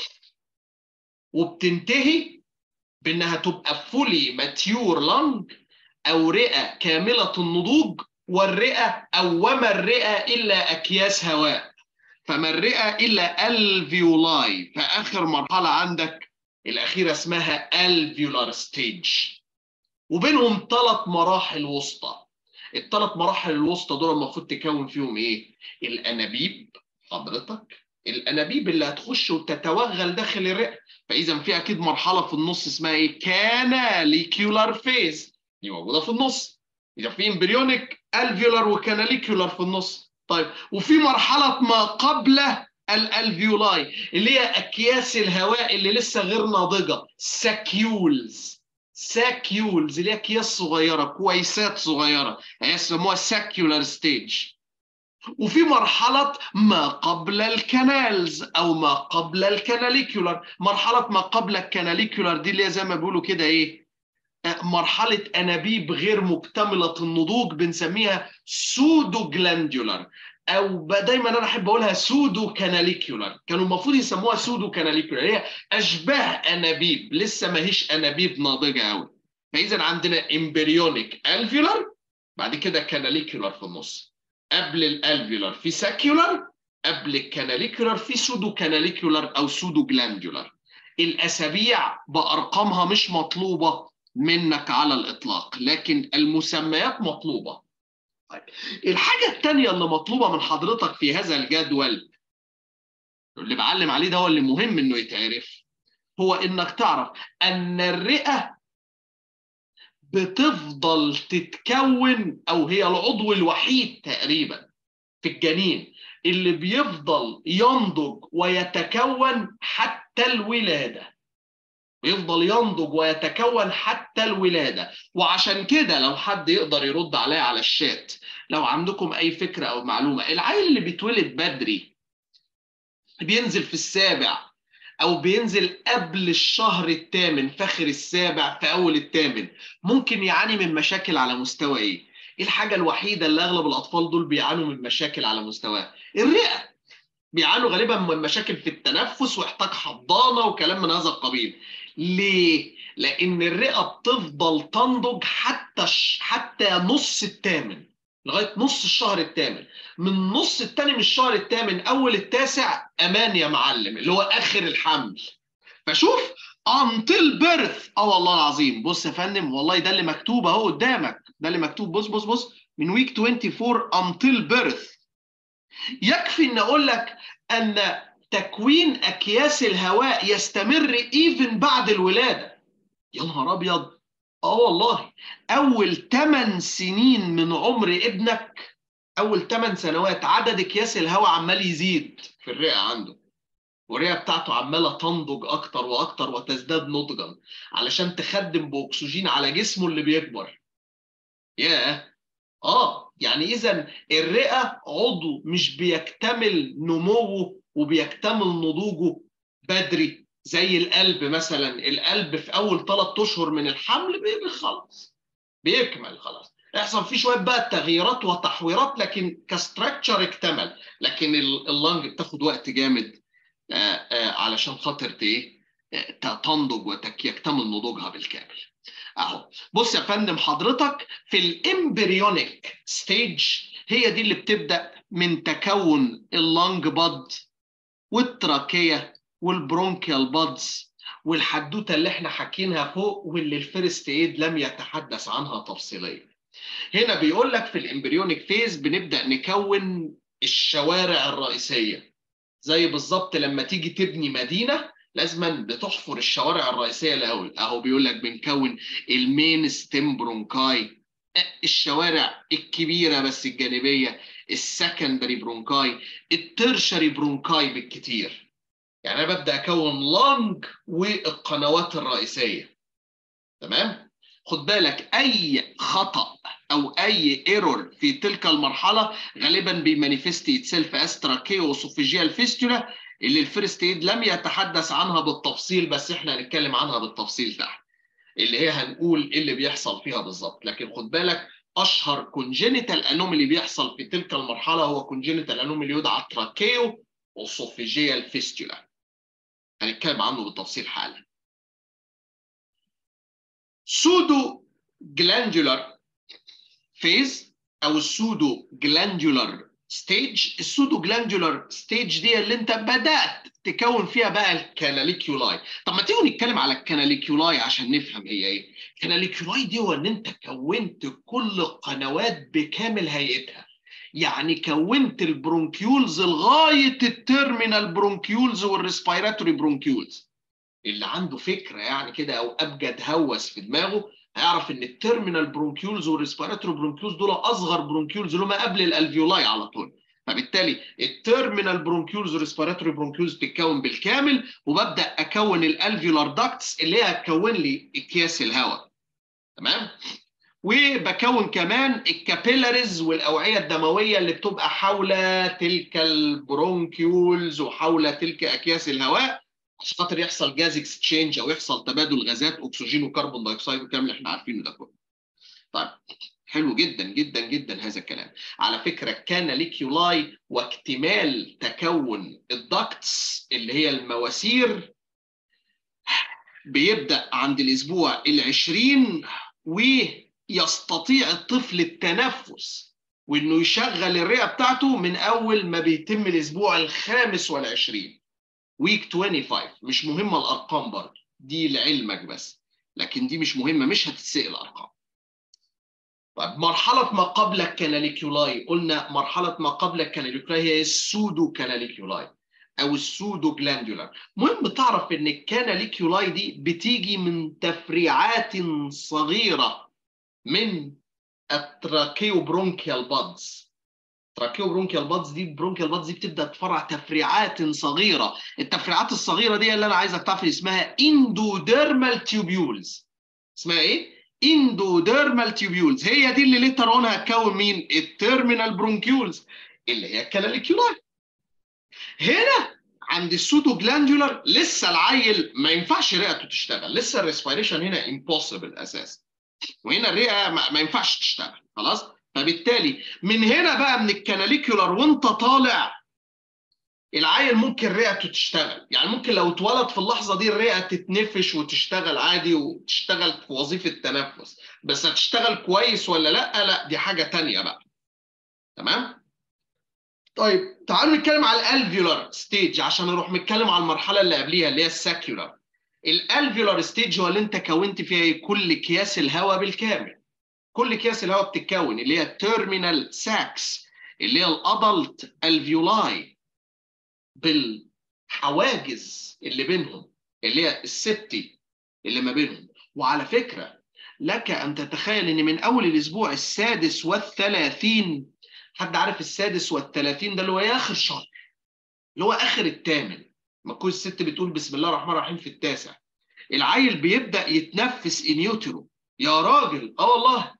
وبتنتهي بانها تبقى فولي ماتيور لانج او رئه كامله النضوج والرئه او وما الرئه الا اكياس هواء فما الرئه الا الفيولاي فاخر مرحله عندك الاخيره اسمها الفيولار ستيج وبينهم ثلاث مراحل وسطى الثلاث مراحل الوسطى دول المفروض تكون فيهم ايه الانابيب حضرتك الانابيب اللي هتخش وتتوغل داخل الرئه فاذا في اكيد مرحله في النص اسمها ايه كاناليكيولار فيز دي موجوده في النص اذا في امبريونيك الفيولار وكاناليكيولار في النص طيب وفي مرحله ما قبل الالفيولاي اللي هي اكياس الهواء اللي لسه غير ناضجه ساكيولز ساكيولز اللي هي اكياس صغيره كويسات صغيره هي يسموها ساكيولار ستيج وفي مرحلة ما قبل الكنالز أو ما قبل الكناليكولار مرحلة ما قبل الكناليكولار دي اللي هي زي ما بيقولوا كده إيه مرحلة أنابيب غير مكتملة النضوج بنسميها سودو جلاندولار أو دايما أنا أحب أقولها سودو كاناليكولار كانوا المفروض يسموها سودو كاناليكولار هي أشباه أنابيب لسه ما هيش أنابيب ناضجة أوي فإذا عندنا امبريونيك الفيولار بعد كده كاناليكولار في النص قبل الالفيولار في ساكيولار قبل الكاناليكولار في سودو كاناليكولار او سودو جلاندولار الاسابيع بارقامها مش مطلوبه منك على الاطلاق لكن المسميات مطلوبه طيب الحاجه الثانيه اللي مطلوبه من حضرتك في هذا الجدول اللي بعلم عليه ده هو اللي مهم انه يتعرف هو انك تعرف ان الرئه بتفضل تتكون او هي العضو الوحيد تقريبا في الجنين اللي بيفضل ينضج ويتكون حتى الولاده بيفضل ينضج ويتكون حتى الولاده وعشان كده لو حد يقدر يرد عليا على الشات لو عندكم اي فكره او معلومه العيل اللي بيتولد بدري بينزل في السابع او بينزل قبل الشهر الثامن فخر السابع في اول الثامن ممكن يعاني من مشاكل على مستوى ايه الحاجه الوحيده اللي اغلب الاطفال دول بيعانوا من مشاكل على مستواها الرئه بيعانوا غالبا من مشاكل في التنفس واحتاج حضانه وكلام من هذا القبيل ليه لان الرئه بتفضل تنضج حتى حتى نص الثامن لغايه نص الشهر الثامن من نص الثاني من الشهر الثامن اول التاسع امان يا معلم اللي هو اخر الحمل فشوف until birth اه والله العظيم بص يا فندم والله ده اللي مكتوب اهو قدامك ده اللي مكتوب بص بص بص من ويك 24 until birth يكفي ان اقول لك ان تكوين اكياس الهواء يستمر ايفن بعد الولاده يا نهار ابيض اه والله اول 8 سنين من عمر ابنك اول 8 سنوات عدد اكياس الهواء عمال يزيد في الرئه عنده والرئه بتاعته عماله تنضج اكتر واكتر وتزداد نضجا علشان تخدم باكسجين على جسمه اللي بيكبر ياه اه يعني اذا الرئه عضو مش بيكتمل نموه وبيكتمل نضوجه بدري زي القلب مثلا القلب في اول ثلاث اشهر من الحمل بيخلص بيكمل خلاص يحصل فيه شويه بقى تغييرات وتحويرات لكن كستراكشر اكتمل لكن اللنج بتاخد وقت جامد آآ آآ علشان خاطر ايه تنضج ويكتمل نضوجها بالكامل اهو بص يا فندم حضرتك في الامبريونيك ستيج هي دي اللي بتبدا من تكون اللنج باد والتراكيه والبرونكيال بادز والحدوته اللي احنا حكيناها فوق واللي الفيرست ايد لم يتحدث عنها تفصيليا هنا بيقول لك في الامبريونيك فيز بنبدا نكون الشوارع الرئيسيه زي بالظبط لما تيجي تبني مدينه لازما بتحفر الشوارع الرئيسيه الاول اهو بيقول لك بنكون المين ستيم برونكاي الشوارع الكبيره بس الجانبيه السكندري برونكاي الترشري برونكاي بالكتير يعني انا ببدا اكون لانج والقنوات الرئيسيه تمام خد بالك اي خطا او اي ايرور في تلك المرحله غالبا بيمانيفست اتسيلف اس تراكيو وسوفيجيال فيستولا اللي الفيرست ايد لم يتحدث عنها بالتفصيل بس احنا هنتكلم عنها بالتفصيل تحت اللي هي هنقول ايه اللي بيحصل فيها بالظبط لكن خد بالك اشهر كونجينيتال انوميلي بيحصل في تلك المرحله هو كونجينيتال انوميلي يدعى تراكيو وسوفيجيال فيستولا هنتكلم عنه بالتفصيل حالا سودو جلاندولار فيز او السودو جلاندولار ستيج السودو جلاندولار ستيج دي اللي انت بدات تكون فيها بقى الكاناليكيولاي طب ما تيجوا نتكلم على الكاناليكيولاي عشان نفهم هي ايه الكاناليكيولاي دي هو ان انت كونت كل القنوات بكامل هيئتها يعني كونت البرونكيولز لغايه التيرمينال برونكيولز والريسبيراتوري برونكيولز اللي عنده فكره يعني كده او ابجد هوس في دماغه هيعرف ان التيرمينال برونكيولز والريسبيراتوري برونكيولز دول اصغر برونكيولز اللي هم قبل الالفيولاي على طول فبالتالي التيرمينال برونكيولز والريسبيراتوري برونكيولز بتتكون بالكامل وببدا اكون الالفيولار داكتس اللي هي هتكون لي اكياس الهواء تمام وبكون كمان الكابيلاريز والاوعيه الدمويه اللي بتبقى حول تلك البرونكيولز وحول تلك اكياس الهواء عشان خاطر يحصل جاز اكسشينج او يحصل تبادل غازات اكسجين وكربون دايوكسيد والكلام اللي احنا عارفينه ده كله. طيب حلو جدا جدا جدا هذا الكلام. على فكره كان ليكيولاي واكتمال تكون الدكتس اللي هي المواسير بيبدا عند الاسبوع ال20 ويستطيع الطفل التنفس وانه يشغل الرئه بتاعته من اول ما بيتم الاسبوع الخامس والعشرين. ويك 25 مش مهمه الارقام برضه دي لعلمك بس لكن دي مش مهمه مش هتتسال ارقام طيب مرحله ما قبل الكاناليكيولاي قلنا مرحله ما قبل الكاناليكيولاي هي السودو كاناليكيولاي او السودو جلاندولار مهم تعرف ان الكاناليكيولاي دي بتيجي من تفريعات صغيره من التراكيو برونكيال بادز تراكيو برونكيال بادز دي برونكيال بادز دي بتبدا تفرع تفريعات صغيره التفريعات الصغيره دي اللي انا عايزك تعرف اسمها اندوديرمال تيوبيولز اسمها ايه اندوديرمال تيوبيولز هي دي اللي ليتر اون هتكون مين التيرمينال برونكيولز اللي هي الكاناليكيولاي هنا عند السودو جلاندولار لسه العيل ما ينفعش رئته تشتغل لسه الريسبيريشن هنا امبوسيبل اساسا وهنا الرئه ما ينفعش تشتغل خلاص فبالتالي من هنا بقى من الكاناليكيولار وانت طالع العيل ممكن رئته تشتغل يعني ممكن لو اتولد في اللحظه دي الرئه تتنفش وتشتغل عادي وتشتغل في وظيفه تنفس بس هتشتغل كويس ولا لا لا دي حاجه تانية بقى تمام طيب تعالوا نتكلم على الالفيولار ستيج عشان نروح نتكلم على المرحله اللي قبليها اللي هي الساكيولار الالفيولار ستيج هو اللي انت كونت فيها كل اكياس الهواء بالكامل كل اكياس الهواء بتتكون اللي هي التيرمينال ساكس اللي هي الادلت الفيولاي بالحواجز اللي بينهم اللي هي السبتي اللي ما بينهم وعلى فكره لك ان تتخيل ان من اول الاسبوع السادس والثلاثين حد عارف السادس والثلاثين ده اللي هو اخر شهر اللي هو اخر الثامن ما تكون الست بتقول بسم الله الرحمن الرحيم في التاسع العيل بيبدا يتنفس انيوترو يا راجل اه والله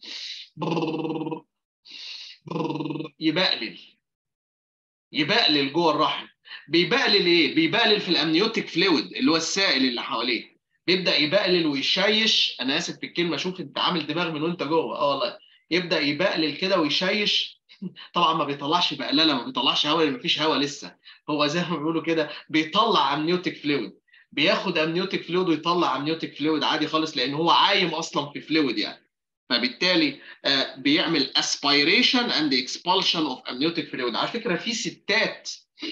يبقلل يبقلل جوه الرحم بيبقلل ايه؟ بيبقلل في الامنيوتيك فلويد اللي هو السائل اللي حواليه بيبدا يبقلل ويشيش انا اسف في الكلمه شوف انت عامل دماغ من وانت جوه اه والله يبدا يبقلل كده ويشيش طبعا ما بيطلعش بقلله ما بيطلعش هواء ما فيش هواء لسه هو زي ما بيقولوا كده بيطلع امنيوتيك فلويد بياخد امنيوتيك فلويد ويطلع امنيوتيك فلويد عادي خالص لان هو عايم اصلا في فلويد يعني فبالتالي آه بيعمل aspiration and expulsion of amniotic fluid على فكره في ستات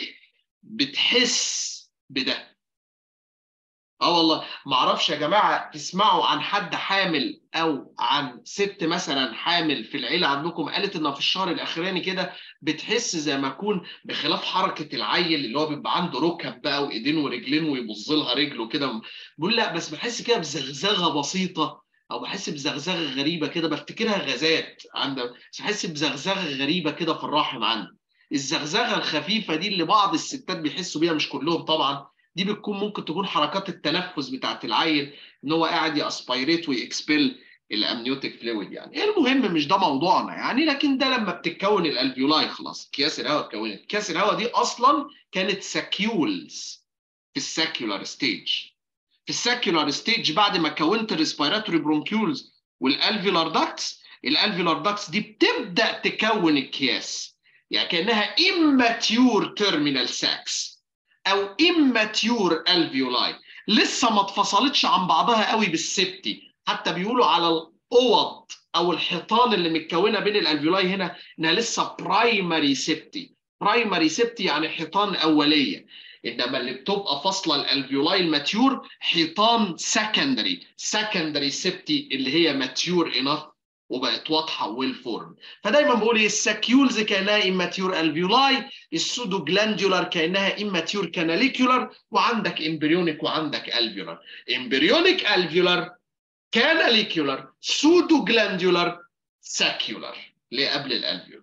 بتحس بده اه والله ما اعرفش يا جماعه تسمعوا عن حد حامل او عن ست مثلا حامل في العيله عندكم قالت انها في الشهر الاخراني كده بتحس زي ما يكون بخلاف حركه العيل اللي هو بيبقى عنده ركب بقى وايدين ورجلين ويبص لها رجله كده بقول لا بس بحس كده بزغزغه بسيطه او بحس بزغزغه غريبه كده بفتكرها غازات عند بس بحس بزغزغه غريبه كده في الرحم عندي الزغزغه الخفيفه دي اللي بعض الستات بيحسوا بيها مش كلهم طبعا دي بتكون ممكن تكون حركات التنفس بتاعت العيل ان هو قاعد ياسبيريت ويكسبل الامنيوتيك فلويد يعني المهم مش ده موضوعنا يعني لكن ده لما بتتكون الالفيولاي خلاص اكياس الهواء اتكونت اكياس الهواء دي اصلا كانت ساكيولز في الساكيولار ستيج في الساكيولار ستيج بعد ما كونت الريسبيراتوري برونكيولز والالفيولار داكتس الالفيولار داكتس دي بتبدا تكون اكياس يعني كانها immature terminal sacs او immature alveoli لسه ما اتفصلتش عن بعضها قوي بالسبتي حتى بيقولوا على الاوض او الحيطان اللي متكونه بين الالفيولاي هنا انها لسه برايمري سبتي برايمري سبتي يعني حيطان اوليه انما اللي بتبقى فاصله الالفيولاي الماتيور حيطان سكندري سكندري سبتي اللي هي ماتيور انف وبقت واضحه ويل فورم فدايما بقول ايه الساكيولز كانها اماتيور الفيولاي السودو جلاندولار كانها اماتيور كاناليكولار وعندك امبريونيك وعندك الفيولار امبريونيك الفيولار كاناليكولار سودو جلاندولار ساكيولار اللي قبل الالفيولار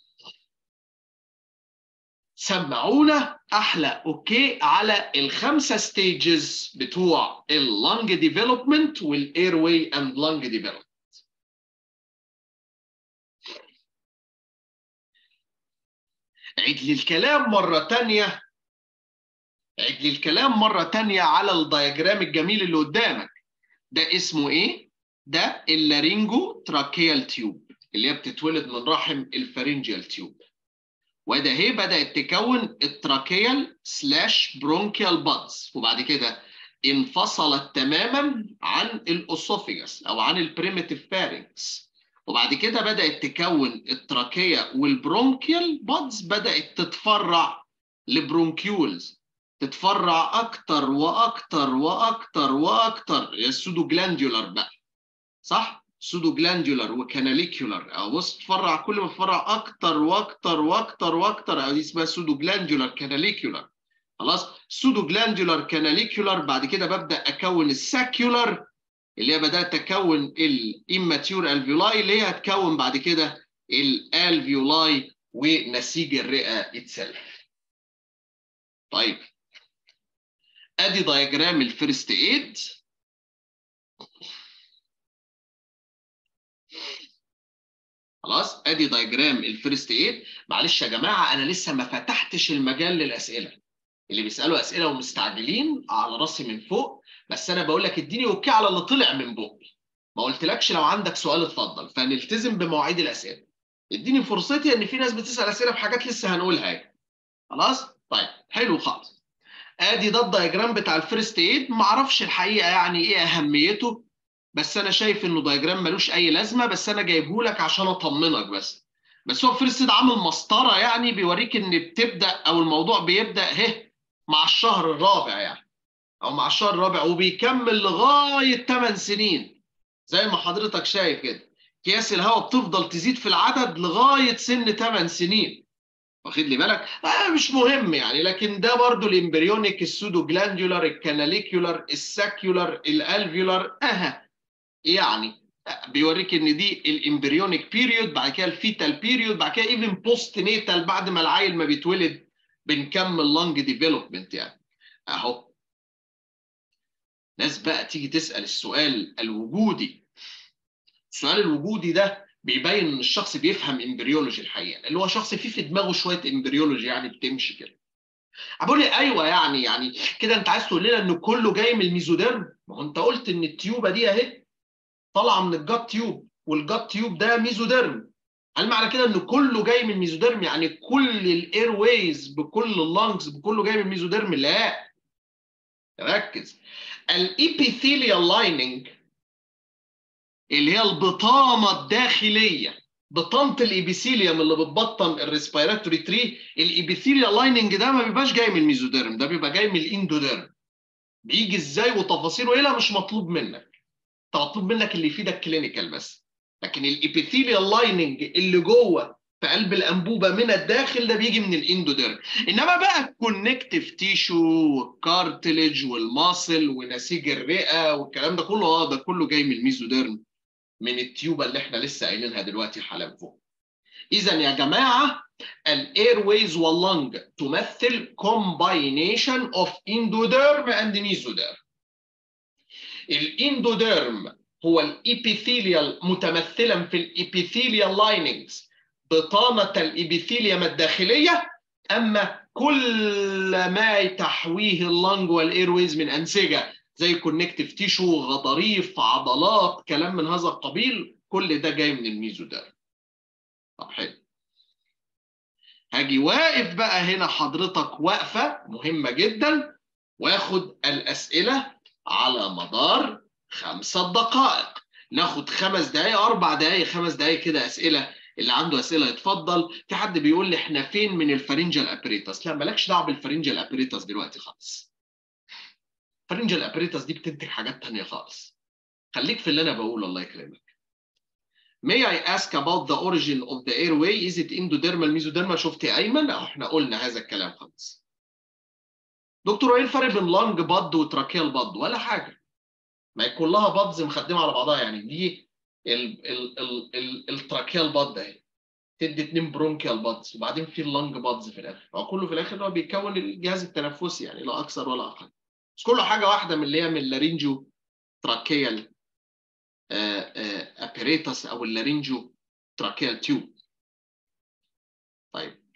سمعونا احلى اوكي على الخمسه ستيجز بتوع اللنج ديفلوبمنت والاير واي اند لنج ديفلوبمنت عيد لي الكلام مرة تانية عيد لي الكلام مرة تانية على الدياجرام الجميل اللي قدامك ده اسمه ايه؟ ده اللارينجو تراكيال تيوب اللي هي بتتولد من رحم الفارنجيال تيوب وده هي بدأت تكون التراكيال سلاش برونكيال بادز وبعد كده انفصلت تماما عن الاسوفيجاس او عن البريميتيف فارنكس وبعد كده بدأت تكون التراكية والبرونكيال بادز بدأت تتفرع لبرونكيولز تتفرع أكتر وأكتر وأكتر وأكتر يا السودو جلانديولار بقى صح؟ سودو جلانديولار وكاناليكيولار أو بص تفرع كل ما تفرع أكتر وأكتر وأكتر وأكتر أو دي اسمها سودو جلانديولار كاناليكيولار خلاص سودو جلانديولار كاناليكيولار بعد كده ببدأ أكون الساكيولار اللي هي بدات تكون الاماتيور الفيولاي اللي هي هتكون بعد كده الالفيولاي ونسيج الرئه اتسلف. طيب ادي دايجرام الفيرست ايد خلاص ادي دايجرام الفيرست ايد معلش يا جماعه انا لسه ما فتحتش المجال للاسئله اللي بيسالوا اسئله ومستعجلين على راسي من فوق بس انا بقول لك اديني اوكي على اللي طلع من بقي ما قلتلكش لو عندك سؤال اتفضل فنلتزم بمواعيد الاسئله اديني فرصتي ان في ناس بتسال اسئله في حاجات لسه هنقولها خلاص طيب حلو خالص ادي ده الدايجرام بتاع الفيرست ايد ما اعرفش الحقيقه يعني ايه اهميته بس انا شايف انه دايجرام ملوش اي لازمه بس انا جايبه لك عشان اطمنك بس بس هو الفيرست ايد عامل مسطره يعني بيوريك ان بتبدا او الموضوع بيبدا اهي مع الشهر الرابع يعني او مع الشهر الرابع وبيكمل لغايه 8 سنين زي ما حضرتك شايف كده اكياس الهواء بتفضل تزيد في العدد لغايه سن 8 سنين واخد لي بالك آه مش مهم يعني لكن ده برضو الامبريونيك السودو جلاندولار الكاناليكيولار الساكيولار الالفيولار اها يعني بيوريك ان دي الامبريونيك بيريود بعد كده الفيتال بيريود بعد كده ايفن بوست نيتال بعد ما العيل ما بيتولد بنكمل لانج ديفلوبمنت يعني اهو ناس بقى تيجي تسال السؤال الوجودي السؤال الوجودي ده بيبين ان الشخص بيفهم امبريولوجي الحقيقه اللي هو شخص فيه في دماغه شويه امبريولوجي يعني بتمشي كده بقول لي ايوه يعني يعني كده انت عايز تقول لنا ان كله جاي من الميزوديرم ما هو انت قلت ان التيوبه دي اهي طالعه من الجات تيوب والجات تيوب ده ميزوديرم هل معنى كده ان كله جاي من الميزوديرم يعني كل الاير ويز بكل اللانجز بكله جاي من الميزوديرم لا ركز الابيثيليال لايننج اللي هي البطانه الداخليه بطانه الابيثيليوم اللي بتبطن الريسبيراتوري تري الابيثيليال لايننج ده ما بيبقاش جاي من الميزوديرم ده بيبقى جاي من الاندوديرم بيجي ازاي وتفاصيله ايه لا مش مطلوب منك انت مطلوب منك اللي يفيدك كلينيكال بس لكن الابيثيليال لايننج اللي جوه في قلب الانبوبه من الداخل ده بيجي من الاندوديرم انما بقى الكونكتيف تيشو والكارتلج والماسل ونسيج الرئه والكلام ده كله اه ده كله جاي من الميزوديرم من التيوبه اللي احنا لسه قايلينها دلوقتي حالا فوق اذا يا جماعه الايرويز واللنج تمثل combination of endoderm and mesoderm الاندوديرم هو الابيثيليال متمثلا في الابيثيليال لايننجز بطانه الابيثيليوم الداخليه اما كل ما تحويه اللنج والايرويز من انسجه زي كونكتيف تيشو غضاريف عضلات كلام من هذا القبيل كل ده جاي من الميزوديرم طب حلو هاجي واقف بقى هنا حضرتك واقفه مهمه جدا واخد الاسئله على مدار خمسة دقائق ناخد خمس دقايق اربع دقايق خمس دقايق كده اسئله اللي عنده اسئله يتفضل في حد بيقول لي احنا فين من الفرنجال ابريتس لا مالكش دعوه بالفرنجال ابريتس دلوقتي خالص الفرنجال ابريتس دي بتنتج حاجات تانية خالص خليك في اللي انا بقوله الله يكرمك May I ask about the origin of the airway? Is it endodermal, mesodermal? شفت يا ايمن؟ احنا قلنا هذا الكلام خالص. دكتور ايه الفرق بين لانج باد وتراكيال باد؟ ولا حاجه. ما هي كلها بادز مخدمه على بعضها يعني دي ال ال ال ال التراكيال باد اهي. تدي اتنين برونكيال بادز وبعدين في اللانج بادز في الاخر. هو كله في الاخر هو بيكون الجهاز التنفسي يعني لا اكثر ولا اقل. بس كله حاجه واحده من اللي هي من اللارينجو تراكيال ابيريتس او اللارينجو تراكيال تيوب طيب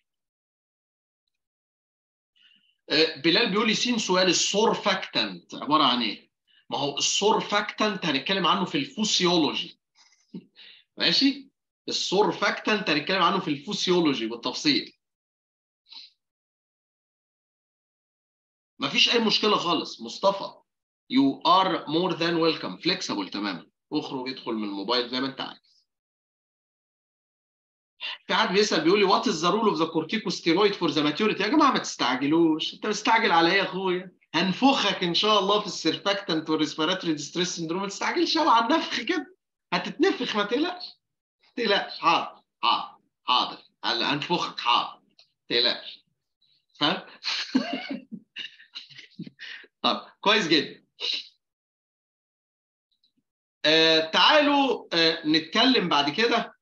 بلال بيقول لي سين سؤال السورفاكتنت عباره عن ايه؟ ما هو السورفاكتنت هنتكلم عنه في الفوسيولوجي ماشي؟ السورفاكتنت هنتكلم عنه في الفوسيولوجي بالتفصيل مفيش اي مشكله خالص مصطفى you are more than welcome flexible تماما اخرج ادخل من الموبايل زي ما انت عايز في حد بيسال بيقول لي وات از ذا رول اوف ذا كورتيكوستيرويد فور ذا ماتيوريتي يا جماعه ما تستعجلوش انت مستعجل على ايه يا اخويا هنفخك ان شاء الله في السيرفاكتنت والريسبيراتوري ديستريس سندروم ما تستعجلش قوي على النفخ كده هتتنفخ ما تقلقش ما تقلقش حاضر حاضر حاضر هنفخك حاضر ما تقلقش فاهم طب كويس جدا آه تعالوا آه نتكلم بعد كده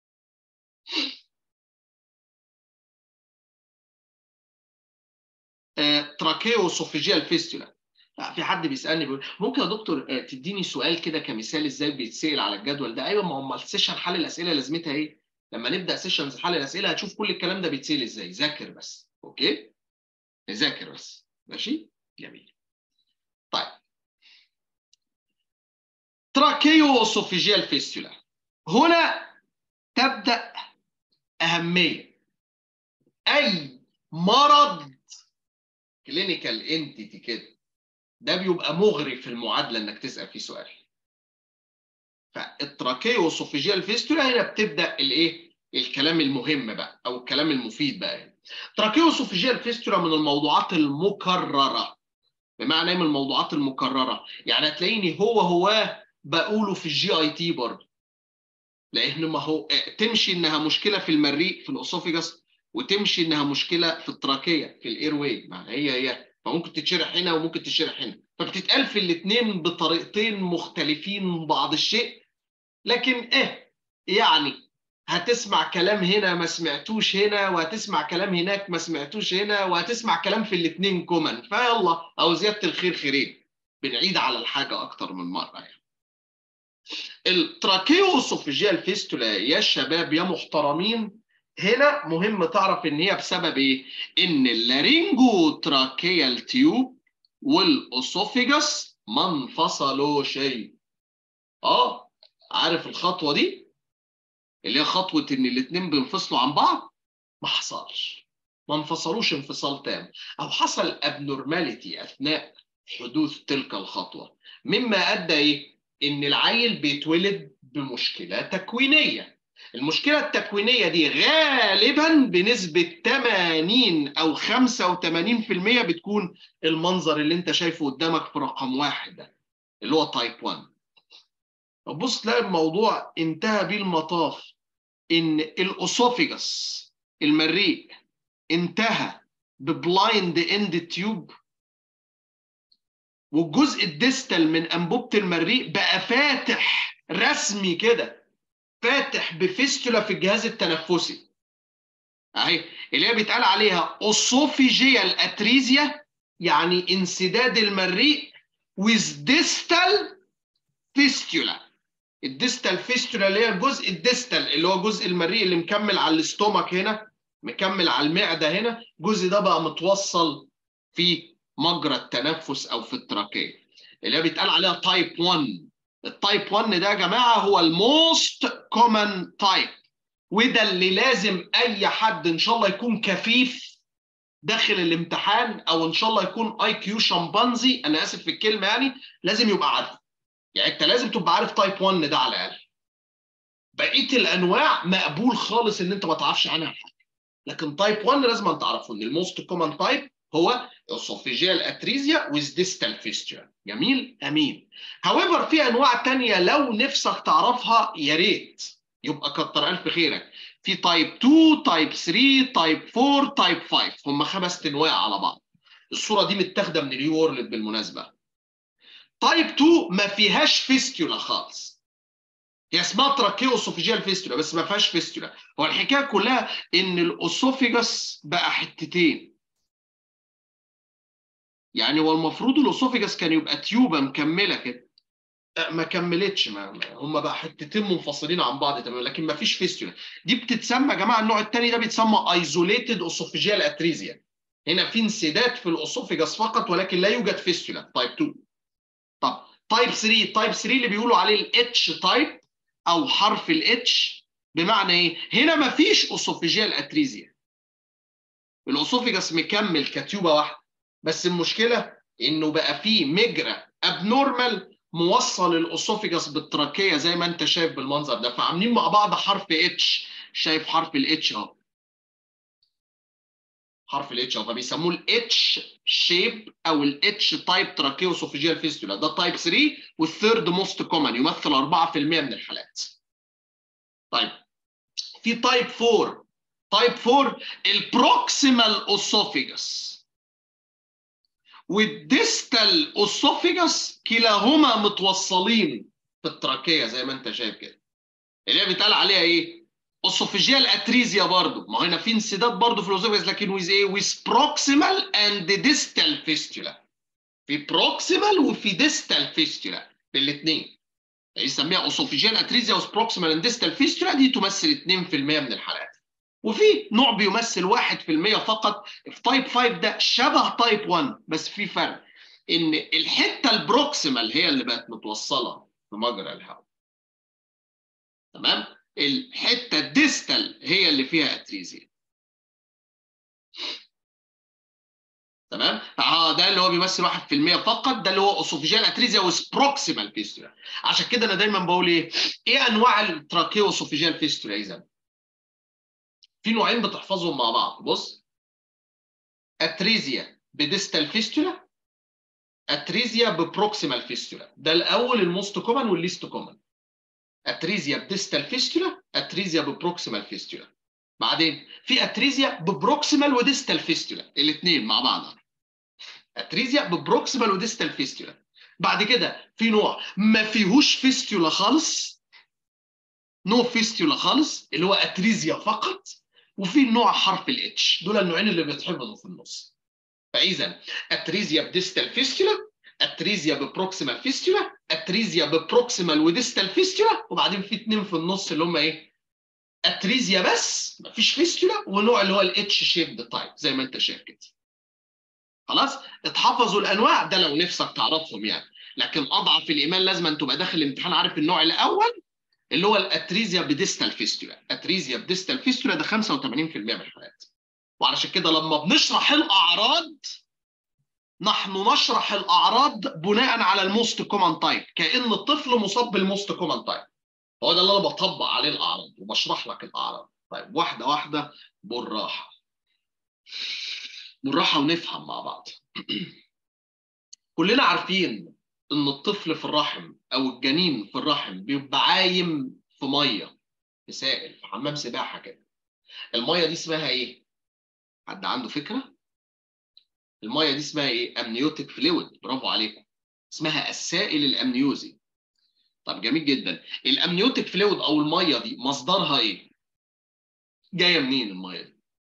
آه تراكيو سوفيجيال فيستولا لا في حد بيسالني بيقول ممكن يا دكتور آه تديني سؤال كده كمثال ازاي بيتسال على الجدول ده ايوه ما هم السيشن حل الاسئله لازمتها ايه لما نبدا سيشنز حل الاسئله هتشوف كل الكلام ده بيتسال ازاي ذاكر بس اوكي ذاكر بس ماشي جميل طيب تراكيو اسوفيجيال فيستولا هنا تبدا اهميه اي مرض كلينيكال انتيتي كده ده بيبقى مغري في المعادله انك تسال فيه سؤال فالتراكيو اسوفيجيال فيستولا هنا بتبدا الايه الكلام المهم بقى او الكلام المفيد بقى هنا تراكيو اسوفيجيال فيستولا من الموضوعات المكرره بمعنى ايه من الموضوعات المكرره يعني هتلاقيني هو هو بقوله في الجي اي تي برضه لان ما هو تمشي انها مشكله في المريء في الاسوفيجاس وتمشي انها مشكله في التراكيه في الاير واي ما هي هي فممكن تتشرح هنا وممكن تتشرح هنا فبتتقال في الاثنين بطريقتين مختلفين بعض الشيء لكن ايه يعني هتسمع كلام هنا ما سمعتوش هنا وهتسمع كلام هناك ما سمعتوش هنا وهتسمع كلام في الاثنين كومن فيلا او زياده الخير خيرين بنعيد على الحاجه اكتر من مره يعني التراكيوسوفيجيال فيستولا يا شباب يا محترمين هنا مهم تعرف ان هي بسبب ايه ان اللارينجو تراكيال تيوب والاسوفيجاس ما انفصلوا شيء اه عارف الخطوه دي اللي هي خطوه ان الاثنين بينفصلوا عن بعض ما حصلش ما انفصلوش انفصال تام او حصل ابنورماليتي اثناء حدوث تلك الخطوه مما ادى ايه ان العيل بيتولد بمشكله تكوينيه المشكله التكوينيه دي غالبا بنسبه 80 او 85% بتكون المنظر اللي انت شايفه قدامك في رقم واحد ده اللي هو تايب 1 بص تلاقي الموضوع انتهى بيه المطاف ان الاسوفيجاس المريء انتهى ببلايند اند تيوب والجزء الديستال من انبوبه المريء بقى فاتح رسمي كده فاتح بفيستولا في الجهاز التنفسي اهي اللي هي بيتقال عليها اسوفيجيال اتريزيا يعني انسداد المريء with distal fistula الديستال فيستولا اللي هي الجزء الديستال اللي هو جزء المريء اللي مكمل على الاستومك هنا مكمل على المعده هنا الجزء ده بقى متوصل في مجرى التنفس او في التراكيه اللي هي بيتقال عليها تايب 1 التايب 1 ده يا جماعه هو الموست كومن تايب وده اللي لازم اي حد ان شاء الله يكون كفيف داخل الامتحان او ان شاء الله يكون اي كيو شمبانزي انا اسف في الكلمه يعني لازم يبقى عارفه يعني انت لازم تبقى عارف تايب 1 ده على الاقل بقيه الانواع مقبول خالص ان انت ما تعرفش عنها حاجه لكن تايب 1 لازم أن تعرفه ان الموست كومن تايب هو esophageal atresia with distal fistula جميل امين however في انواع تانية لو نفسك تعرفها يا ريت يبقى كتر الف خيرك في تايب 2 تايب 3 تايب 4 تايب 5 هم خمس انواع على بعض الصوره دي متاخده من اليو وورلد بالمناسبه تايب 2 ما فيهاش فيستولا خالص هي اسمها تراكيو اسوفيجيال فيستولا بس ما فيهاش فيستولا هو الحكايه كلها ان الاسوفيجاس بقى حتتين يعني هو المفروض الاسوفيجاس كان يبقى تيوبه مكمله كده ما كملتش ما هم بقى حتتين منفصلين عن بعض تماما لكن ما فيش فيستولا دي بتتسمى يا جماعه النوع الثاني ده بيتسمى ايزوليتد اسوفيجيال اتريزيا هنا في انسداد في الاسوفيجاس فقط ولكن لا يوجد فيستولا تايب 2 طب تايب 3 تايب 3 اللي بيقولوا عليه الاتش تايب او حرف الاتش بمعنى ايه هنا ما فيش اسوفيجيال اتريزيا الاسوفيجاس مكمل كتيوبه واحده بس المشكله انه بقى فيه مجرى ابنورمال موصل الاسوفيجاس بالتراكيه زي ما انت شايف بالمنظر ده فعاملين مع بعض حرف اتش شايف حرف الاتش اهو حرف الاتش اهو فبيسموه الاتش شيب او الاتش تايب تراكيو اسوفيجيال فيستولا ده تايب 3 والثيرد موست كومن يمثل 4% من الحالات طيب في تايب 4 تايب 4 البروكسيمال اسوفيجاس والديستال اسوفيجاس كلاهما متوصلين في التراكيه زي ما انت شايف كده اللي هي بيتقال عليها ايه اسوفيجيال اتريزيا برضو ما هو هنا في انسداد برضو في الاسوفيجاس لكن ويز ايه ويز بروكسيمال اند ديستال فيستولا في بروكسيمال وفي ديستال فيستولا في الاثنين يسميها اسوفيجيال اتريزيا ويز بروكسيمال اند ديستال فيستولا دي تمثل 2% من الحالات وفي نوع بيمثل 1% فقط في تايب 5 ده شبه تايب 1 بس في فرق ان الحته البروكسيمال هي اللي بقت متوصله في مجرى الهواء تمام الحته الديستال هي اللي فيها اتريزيا تمام اه ده اللي هو بيمثل 1% فقط ده اللي هو اسوفيجيال اتريزيا وس بروكسيمال فيستولا عشان كده انا دايما بقول ايه ايه انواع التراكيو اسوفيجيال فيستولا اذا في نوعين بتحفظهم مع بعض بص اتريزيا بديستال فيستولا اتريزيا ببروكسيمال فيستولا ده الاول الموست كومن والليست كومن اتريزيا بديستال فيستولا اتريزيا ببروكسيمال فيستولا بعدين في اتريزيا ببروكسيمال وديستال فيستولا الاثنين مع بعض اتريزيا ببروكسيمال وديستال فيستولا بعد كده في نوع ما فيهوش فيستولا خالص نو فيستولا خالص اللي هو اتريزيا فقط وفي نوع حرف الاتش دول النوعين اللي بيتحفظوا في النص فاذا اتريزيا بديستال فيستولا اتريزيا ببروكسيمال فيستولا اتريزيا ببروكسيمال وديستال فيستولا وبعدين في اثنين في النص اللي هم ايه اتريزيا بس مفيش فيستولا ونوع اللي هو الاتش شيب تايب زي ما انت شايف كده خلاص اتحفظوا الانواع ده لو نفسك تعرفهم يعني لكن اضعف الايمان لازم أن تبقى داخل الامتحان عارف النوع الاول اللي هو الاتريزيا بديستال فيستولا اتريزيا بديستال فيستولا ده 85% من الحالات وعلشان كده لما بنشرح الاعراض نحن نشرح الاعراض بناء على الموست كومن تايب كان الطفل مصاب بالموست كومن تايب هو ده اللي انا بطبق عليه الاعراض وبشرح لك الاعراض طيب واحده واحده بالراحه بالراحه ونفهم مع بعض كلنا عارفين ان الطفل في الرحم او الجنين في الرحم بيبقى عايم في ميه في سائل في حمام سباحه كده الميه دي اسمها ايه حد عنده فكره الميه دي اسمها ايه امنيوتيك فلويد برافو عليكم اسمها السائل الامنيوزي طب جميل جدا الامنيوتيك فلويد او الميه دي مصدرها ايه جايه منين الميه دي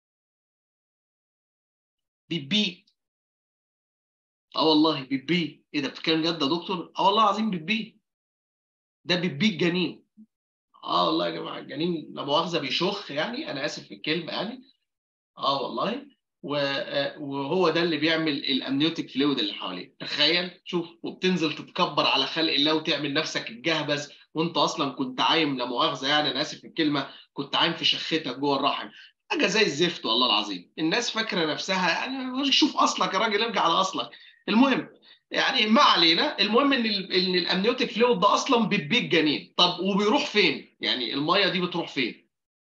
بيبي اه والله بيبي ايه ده بتتكلم جد يا دكتور اه والله العظيم بيبي ده بيبي الجنين اه والله يا جماعه الجنين لا مؤاخذه بيشخ يعني انا اسف في الكلمه يعني اه والله وهو ده اللي بيعمل الامنيوتيك فلويد اللي حواليه تخيل شوف وبتنزل تتكبر على خلق الله وتعمل نفسك الجهبذ وانت اصلا كنت عايم لا مؤاخذه يعني انا اسف في الكلمه كنت عايم في شختك جوه الرحم حاجه زي الزفت والله العظيم الناس فاكره نفسها يعني شوف اصلك يا راجل ارجع لاصلك المهم يعني ما علينا المهم ان ان الامنيوتيك فلويد ده اصلا بيبيك جنين طب وبيروح فين يعني الميه دي بتروح فين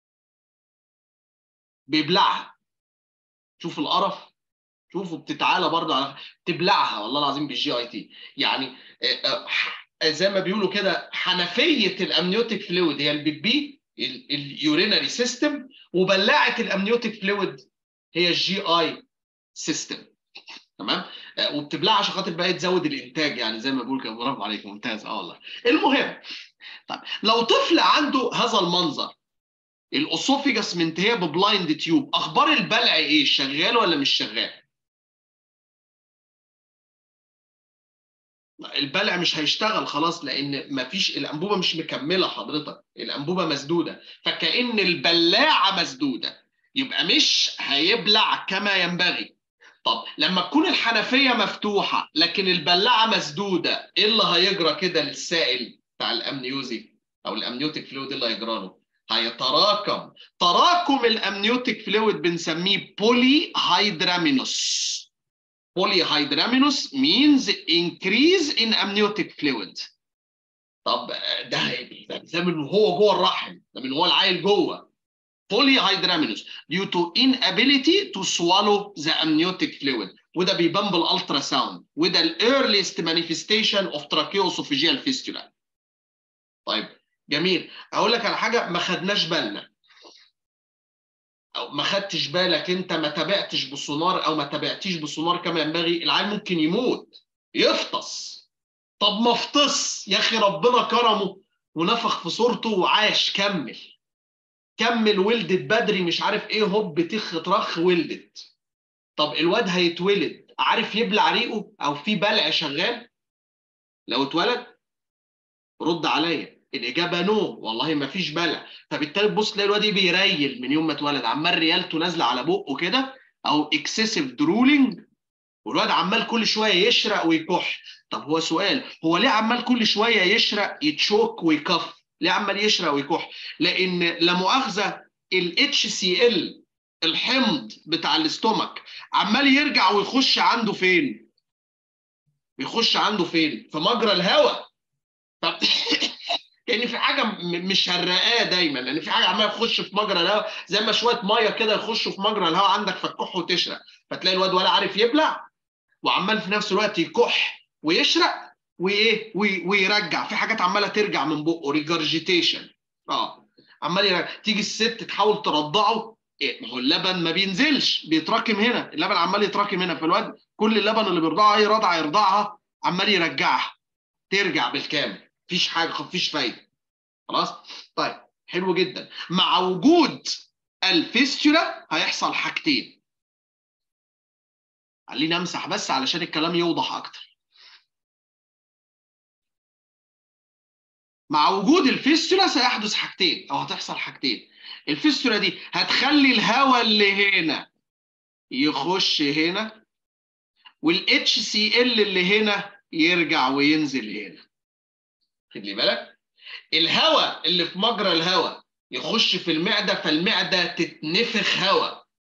بيبلعها شوف القرف شوفوا بتتعالى برضه على تبلعها والله العظيم بالجي اي تي يعني زي ما بيقولوا كده حنفيه الامنيوتيك فلويد هي البيبي اليورينري سيستم وبلاعه الامنيوتيك فلويد هي الجي اي سيستم تمام وبتبلعها عشان خاطر بقى تزود الانتاج يعني زي ما بقول كده برافو عليك ممتاز اه والله المهم طيب لو طفل عنده هذا المنظر الاسوفيجاس منتهيه ببلايند تيوب اخبار البلع ايه شغال ولا مش شغال البلع مش هيشتغل خلاص لان مفيش الانبوبه مش مكمله حضرتك الانبوبه مسدوده فكأن البلاعه مسدوده يبقى مش هيبلع كما ينبغي طب لما تكون الحنفيه مفتوحه لكن البلاعه مسدوده ايه اللي هيجرى كده للسائل بتاع الامنيوزي او الامنيوتيك فلويد اللي هيجرى له هيتراكم تراكم الامنيوتيك فلويد بنسميه بولي هيدرامينوس بولي هيدرامينوس means increase in amniotic fluid طب ده ده من هو جوه الرحم ده من هو العيل جوه بولي هيدرامينوس due to inability to swallow the amniotic fluid وده بيبان بالالترا ساوند وده الايرليست مانيفستيشن اوف tracheoesophageal fistula طيب جميل اقول لك على حاجه ما خدناش بالنا او ما خدتش بالك انت ما تابعتش بسونار او ما تابعتيش بسونار كما ينبغي العيل ممكن يموت يفطس طب ما افطس يا اخي ربنا كرمه ونفخ في صورته وعاش كمل كمل ولدت بدري مش عارف ايه هوب تخ طرخ ولدت طب الواد هيتولد عارف يبلع ريقه او في بلع شغال لو اتولد رد عليا الاجابه نو والله ما فيش بلع فبالتالي تبص تلاقي الواد بيريل من يوم ما اتولد عمال ريالته نازله على بقه كده او اكسسيف درولينج والواد عمال كل شويه يشرق ويكح طب هو سؤال هو ليه عمال كل شويه يشرق يتشوك ويكف ليه عمال يشرق ويكح لان لا مؤاخذه الاتش سي ال الحمض بتاع الاستومك عمال يرجع ويخش عنده فين بيخش عنده فين في مجرى الهواء طب كان في حاجه مش شرقاه دايما لان في حاجه عماله تخش في مجرى الهواء زي ما شويه ميه كده يخشوا في مجرى الهواء عندك فتكح وتشرق فتلاقي الواد ولا عارف يبلع وعمال في نفس الوقت يكح ويشرق وايه ويرجع في حاجات عماله ترجع من بقه ريجرجيتيشن اه عمال يرجع تيجي الست تحاول ترضعه إيه؟ ما هو اللبن ما بينزلش بيتراكم هنا اللبن عمال يتراكم هنا فالواد كل اللبن اللي بيرضعه اي رضعه يرضعها عمال يرجعها ترجع بالكامل مفيش حاجه مفيش فايده خلاص طيب حلو جدا مع وجود الفيستولا هيحصل حاجتين خليني امسح بس علشان الكلام يوضح اكتر مع وجود الفيستولا سيحدث حاجتين او هتحصل حاجتين الفيستولا دي هتخلي الهواء اللي هنا يخش هنا والاتش سي ال اللي هنا يرجع وينزل هنا خد لي بالك الهواء اللي في مجرى الهواء يخش في المعده فالمعده تتنفخ هواء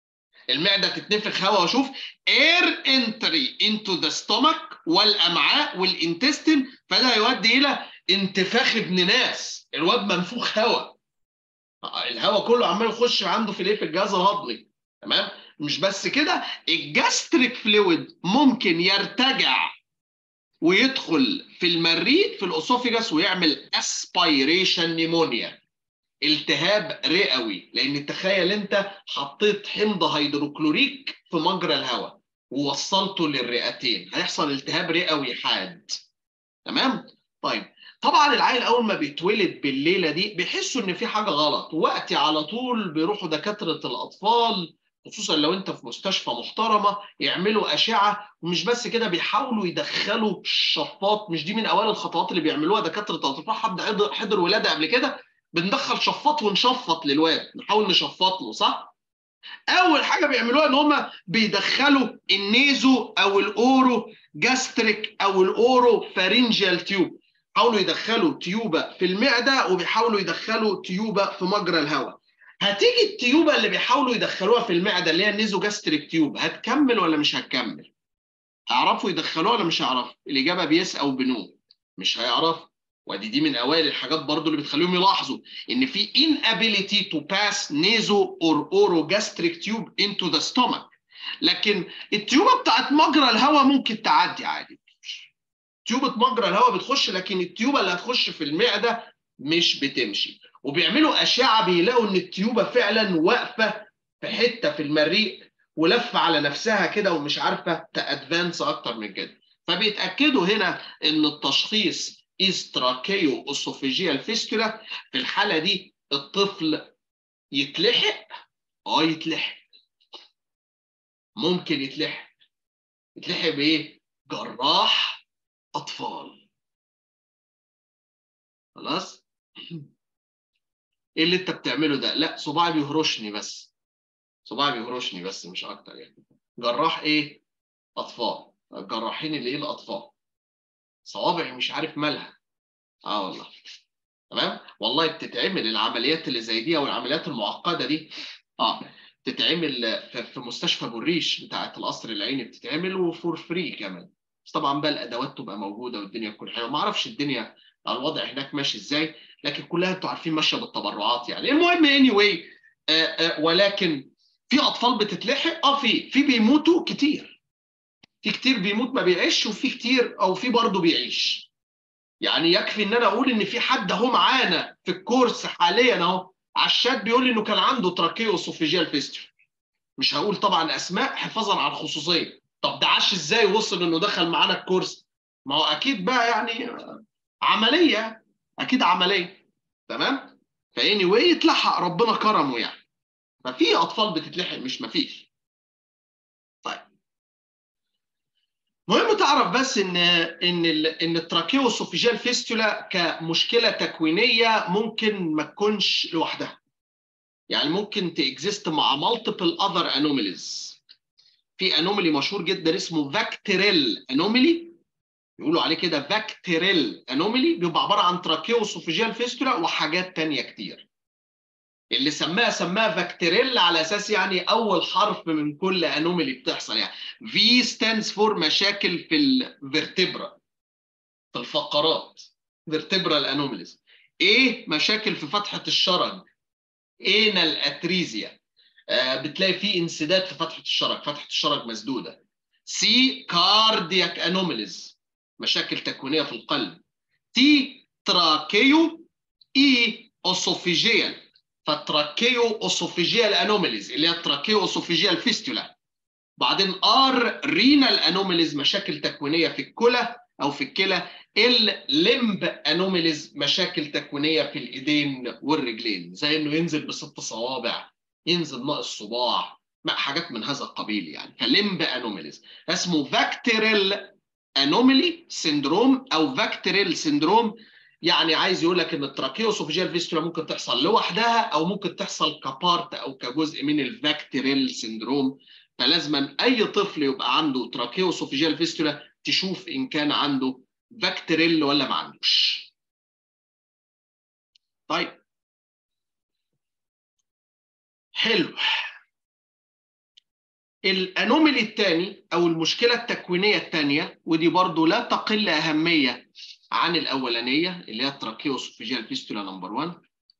المعده تتنفخ هواء واشوف اير انتري انتو ذا stomach والامعاء والانتستين فده يؤدي الى انتفاخ ابن ناس الواد منفوخ هواء الهواء كله عمال يخش عنده في الايه في الجهاز الهضمي تمام مش بس كده الجاستريك فلويد ممكن يرتجع ويدخل في المريء في الاسوفيجاس ويعمل اسبيريشن نيمونيا التهاب رئوي لان تخيل انت حطيت حمض هيدروكلوريك في مجرى الهواء ووصلته للرئتين هيحصل التهاب رئوي حاد تمام طيب طبعا العيل اول ما بيتولد بالليله دي بيحسوا ان في حاجه غلط وقتي على طول بيروحوا دكاتره الاطفال خصوصا لو انت في مستشفى محترمه يعملوا اشعه ومش بس كده بيحاولوا يدخلوا شفاط مش دي من اوائل الخطوات اللي بيعملوها دكاتره الاطفال حد حضر حضر ولاده قبل كده بندخل شفاط ونشفط للواد نحاول نشفط له صح اول حاجه بيعملوها ان هم بيدخلوا النيزو او الاورو جاستريك او الاورو فارنجيال تيوب حاولوا يدخلوا تيوبه في المعده وبيحاولوا يدخلوا تيوبه في مجرى الهواء هتيجي التيوبه اللي بيحاولوا يدخلوها في المعده اللي هي النيزو جاستريك تيوب هتكمل ولا مش هتكمل هيعرفوا يدخلوها ولا مش هيعرفوا الاجابه بيس او بنو مش هيعرفوا ودي دي من اوائل الحاجات برضو اللي بتخليهم يلاحظوا ان في inability to pass nasal or orogastric tube into the stomach لكن التيوبه بتاعت مجرى الهواء ممكن تعدي عادي تيوبه مجرى الهواء بتخش لكن التيوبه اللي هتخش في المعده مش بتمشي وبيعملوا اشعه بيلاقوا ان التيوبه فعلا واقفه في حته في المريء ولفه على نفسها كده ومش عارفه تادفانس اكتر من كده فبيتاكدوا هنا ان التشخيص استراكيو اسوفيجيال فيستولا في الحاله دي الطفل يتلحق اه يتلحق ممكن يتلحق يتلحق بايه جراح اطفال خلاص ايه اللي انت بتعمله ده لا صباعي بيهرشني بس صباعي بيهرشني بس مش اكتر يعني جراح ايه اطفال الجراحين اللي ايه الاطفال صوابعي مش عارف مالها اه والله تمام والله بتتعمل العمليات اللي زي دي او العمليات المعقده دي اه بتتعمل في مستشفى بالريش بتاعه القصر العيني بتتعمل وفور فري كمان بس طبعا بقى الادوات تبقى موجوده والدنيا تكون حلوه ما اعرفش الدنيا الوضع هناك ماشي ازاي لكن كلها انتوا عارفين ماشيه بالتبرعات يعني المهم اني anyway آه آه ولكن في اطفال بتتلحق اه في في بيموتوا كتير في كتير بيموت ما بيعيش وفي كتير او في برضه بيعيش يعني يكفي ان انا اقول ان في حد اهو معانا في الكورس حاليا اهو على الشات بيقول لي انه كان عنده تراكيو اسوفيجيال فيستول مش هقول طبعا اسماء حفاظا على الخصوصيه طب ده عاش ازاي وصل انه دخل معانا الكورس ما هو اكيد بقى يعني عمليه اكيد عمليه تمام فاني واي اتلحق ربنا كرمه يعني ففي اطفال بتتلحق مش مفيش طيب مهم تعرف بس ان ان ان التراكيو اسوفيجيال فيستولا كمشكله تكوينيه ممكن ما تكونش لوحدها يعني ممكن تاكزيست مع مالتيبل اذر انوميليز في انوميلي مشهور جدا اسمه فاكتيريل انوميلي يقولوا عليه كده فاكتيريل انوميلي بيبقى عباره عن تراكيو اسوفيجيال فيستولا وحاجات تانية كتير اللي سماها سماها فاكتيريل على اساس يعني اول حرف من كل انوميلي بتحصل يعني في ستاندز فور مشاكل في الفرتبرا في الفقرات فيرتبرال انوميليز ايه مشاكل في فتحه الشرج انال اتريزيا آه بتلاقي في انسداد في فتحه الشرج فتحه الشرج مسدوده سي كاردياك انوميليز مشاكل تكوينيه في القلب تي تراكيو اي اوسوفيجيال فالتراكيو اوسوفيجيال انوميليز اللي هي التراكيو اوسوفيجيال فيستولا بعدين ار رينال انوميليز مشاكل تكوينيه في الكلى او في الكلى الليمب انوميليز مشاكل تكوينيه في الايدين والرجلين زي انه ينزل بست صوابع ينزل ناقص صباع حاجات من هذا القبيل يعني فليمب انوميليز اسمه فاكتيريل انوميلي سيندروم او فاكتيريل سيندروم يعني عايز يقول لك ان التراكيوسوفيجيال فيستولا ممكن تحصل لوحدها او ممكن تحصل كبارت او كجزء من الفاكتيريل سيندروم فلازما اي طفل يبقى عنده تراكيوسوفيجيال فيستولا تشوف ان كان عنده فاكتيريل ولا ما عندوش. طيب حلو الانوميلي الثاني او المشكله التكوينيه الثانيه ودي برضو لا تقل اهميه عن الاولانيه اللي هي التراكيوسوفيجيال فيستولا نمبر 1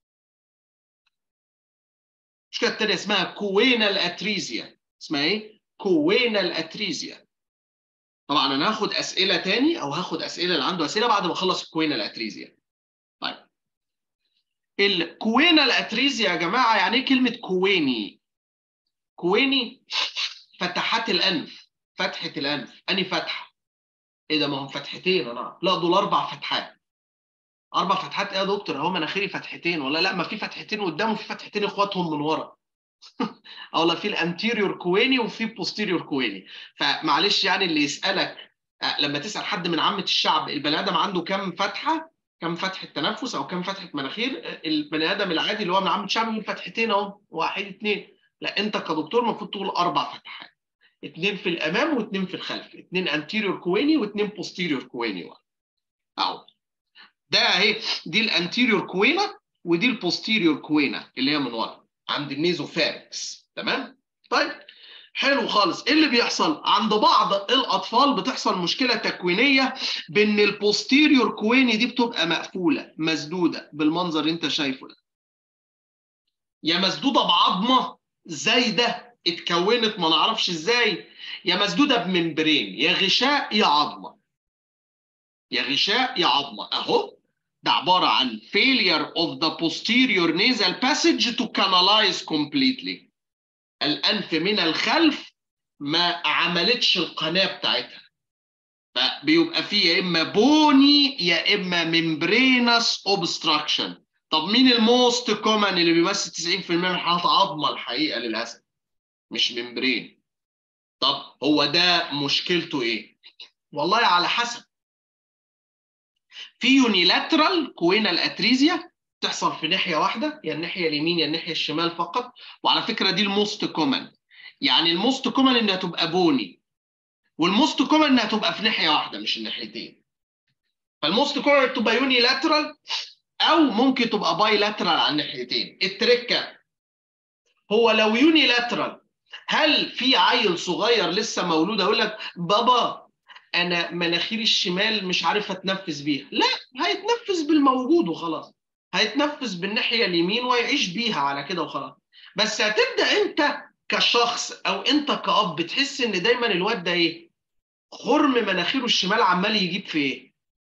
المشكله الثانيه اسمها كوينال اتريزيا اسمها ايه؟ كوينال اتريزيا طبعا انا هاخد اسئله تاني او هاخد اسئله اللي عنده اسئله بعد ما اخلص الكوينال اتريزيا طيب الكوينال اتريزيا يا جماعه يعني ايه كلمه كويني؟ كويني فتحات الانف فتحه الانف اني فتحه ايه ده ما هم فتحتين انا لا دول اربع فتحات اربع فتحات ايه يا دكتور اهو مناخيري فتحتين ولا لا ما في فتحتين قدام وفي فتحتين اخواتهم من ورا او لا في الانتيريور كويني وفي بوستيريور كويني فمعلش يعني اللي يسالك لما تسال حد من عامه الشعب البني ادم عنده كم فتحه كم فتحه تنفس او كم فتحه مناخير البني ادم العادي اللي هو من عامه الشعب يقول فتحتين اهو واحد اثنين لا انت كدكتور المفروض تقول اربع فتحات اثنين في الامام واثنين في الخلف اثنين انتيريور كويني واثنين بوستيريور كويني اهو ده اهي دي الانتيريور كوينه ودي البوستيريور كوينه اللي هي من ورا عند النيزوفاركس تمام طيب حلو خالص ايه اللي بيحصل عند بعض الاطفال بتحصل مشكله تكوينيه بان البوستيريور كويني دي بتبقى مقفوله مسدوده بالمنظر اللي انت شايفه ده يا مسدوده بعظمه زايده اتكونت ما نعرفش ازاي يا مسدوده بممبرين يا غشاء يا عظمه يا غشاء يا عظمه اهو ده عباره عن failure of the posterior nasal passage to canalize completely الانف من الخلف ما عملتش القناه بتاعتها فبيبقى فيه يا اما بوني يا اما ممبرينس اوبستراكشن طب مين الموست كومن اللي بيمثل 90% من حالات عظمه الحقيقه للاسف مش ممبرين طب هو ده مشكلته ايه والله على حسب في يونيلاترال كوينال اتريزيا تحصل في ناحيه واحده يا الناحيه اليمين يا الناحيه الشمال فقط وعلى فكره دي الموست كومن يعني الموست كومن انها تبقى بوني والموست كومن انها تبقى في ناحيه واحده مش الناحيتين فالموست كومن تبقى يونيلاترال او ممكن تبقى باي لاترال على الناحيتين التركه هو لو يونيلاترال هل في عيل صغير لسه مولود اقول لك بابا انا مناخيري الشمال مش عارف اتنفس بيها لا هيتنفس بالموجود وخلاص هيتنفس بالناحيه اليمين ويعيش بيها على كده وخلاص بس هتبدا انت كشخص او انت كاب بتحس ان دايما الواد ده ايه خرم مناخيره الشمال عمال يجيب في ايه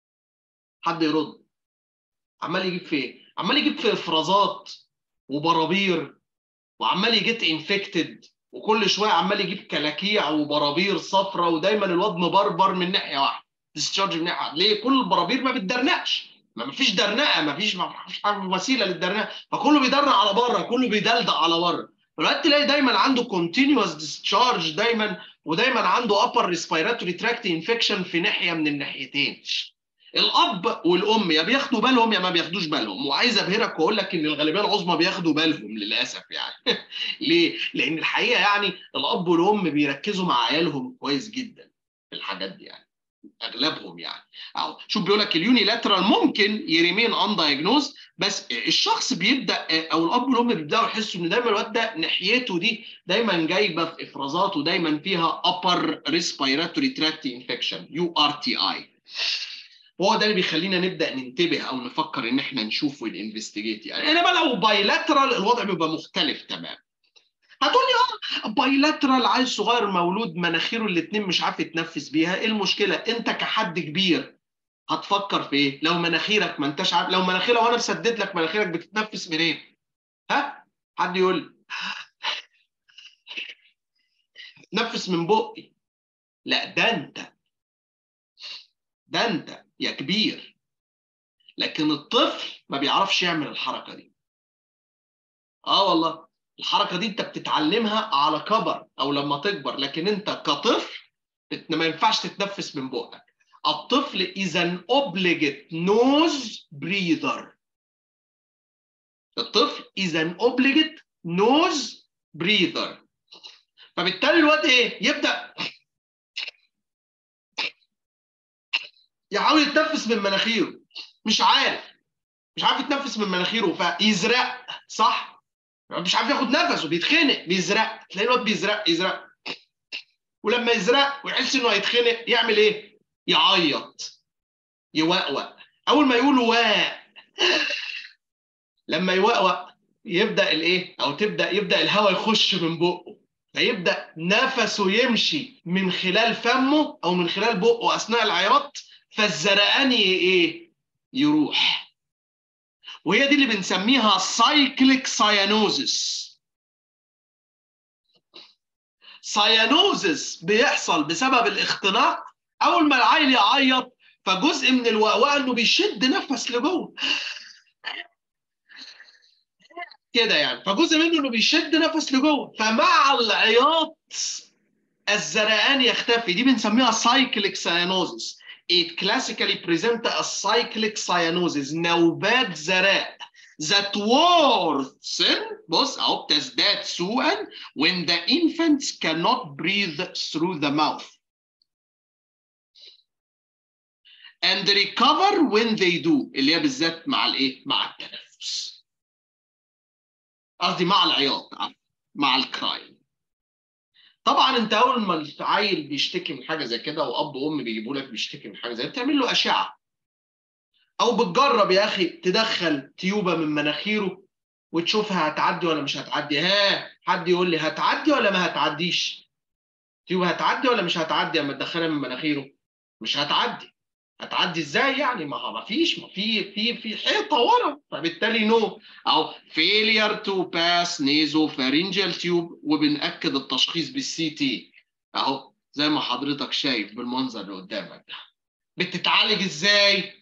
حد يرد عمال يجيب في ايه عمال يجيب في افرازات وبرابير وعمال يجيت انفكتد وكل شويه عمال يجيب كلاكيع وبرابير صفرة ودايما الواد مبربر من ناحيه واحده ديسشارج من ناحيه واحده ليه كل البرابير ما بتدرنقش ما فيش درنقه ما فيش ما فيش وسيله للدرنقه فكله بيدرنق على بره كله بيدلدق على بره الواد تلاقي دايما عنده كونتينوس ديسشارج دايما ودايما عنده upper respiratory tract infection في ناحيه من الناحيتين الاب والام يا بياخدوا بالهم يا ما بياخدوش بالهم وعايز ابهرك واقول لك ان الغالبيه العظمى بياخدوا بالهم للاسف يعني ليه؟ لان الحقيقه يعني الاب والام بيركزوا مع عيالهم كويس جدا في الحاجات دي يعني اغلبهم يعني اهو شوف بيقول لك اليونيلاترال ممكن يريمين ان دايجنوز بس الشخص بيبدا او الاب والام بيبداوا يحسوا ان دايما الواد ده ناحيته دي دايما جايبه في افرازات ودايما فيها upper respiratory tract infection يو ار تي اي وهو ده اللي بيخلينا نبدا ننتبه او نفكر ان احنا نشوف وننفستيجيت يعني انما لو بايلاترال الوضع بيبقى مختلف تمام هتقول لي اه بايلاترال عيل صغير مولود مناخيره الاثنين مش عارف يتنفس بيها ايه المشكله انت كحد كبير هتفكر في ايه لو مناخيرك ما انتش عارف لو مناخيرك وانا مسدد لك مناخيرك بتتنفس منين ها حد يقول لي نفس من بقي لا ده انت ده انت يا كبير لكن الطفل ما بيعرفش يعمل الحركه دي اه والله الحركه دي انت بتتعلمها على كبر او لما تكبر لكن انت كطفل ما ينفعش تتنفس من بقك الطفل is an obligate nose breather الطفل is an obligate nose breather فبالتالي الواد ايه يبدا يحاول يتنفس من مناخيره مش عارف مش عارف يتنفس من مناخيره فيزرق صح مش عارف ياخد نفسه بيتخنق بيزرق تلاقي الواد بيزرق يزرق ولما يزرق ويحس انه هيتخنق يعمل ايه؟ يعيط يوقوق اول ما يقول واء لما يوقوق يبدا الايه او تبدا يبدا الهواء يخش من بقه فيبدا نفسه يمشي من خلال فمه او من خلال بقه اثناء العياط فالزرقان ايه يروح وهي دي اللي بنسميها سايكليك سايانوزس سايانوزس بيحصل بسبب الاختناق اول ما العيل يعيط فجزء من الوقوقه انه بيشد نفس لجوه كده يعني فجزء منه انه بيشد نفس لجوه فمع العياط الزرقان يختفي دي بنسميها سايكليك سايانوزس it classically present as cyclic cyanosis نوبات زراء that worsen بص اهو تزداد سوءا when the infants cannot breathe through the mouth and recover when they do اللي هي بالذات مع الايه؟ مع التنفس. قصدي مع العياط مع الكراي. طبعا انت اول ما العيل بيشتكي من حاجه زي كده واب وام بيجيبوا لك بيشتكي من حاجه زي كده بتعمل له اشعه. او بتجرب يا اخي تدخل تيوبه من مناخيره وتشوفها هتعدي ولا مش هتعدي ها حد يقول لي هتعدي ولا ما هتعديش تيوبه هتعدي ولا مش هتعدي لما تدخلها من مناخيره مش هتعدي هتعدي ازاي يعني ما ما فيش ما في في في حيطه ورا فبالتالي نو او failure to pass nasopharyngeal tube وبنأكد التشخيص بالسي تي اهو زي ما حضرتك شايف بالمنظر اللي قدامك ده بتتعالج ازاي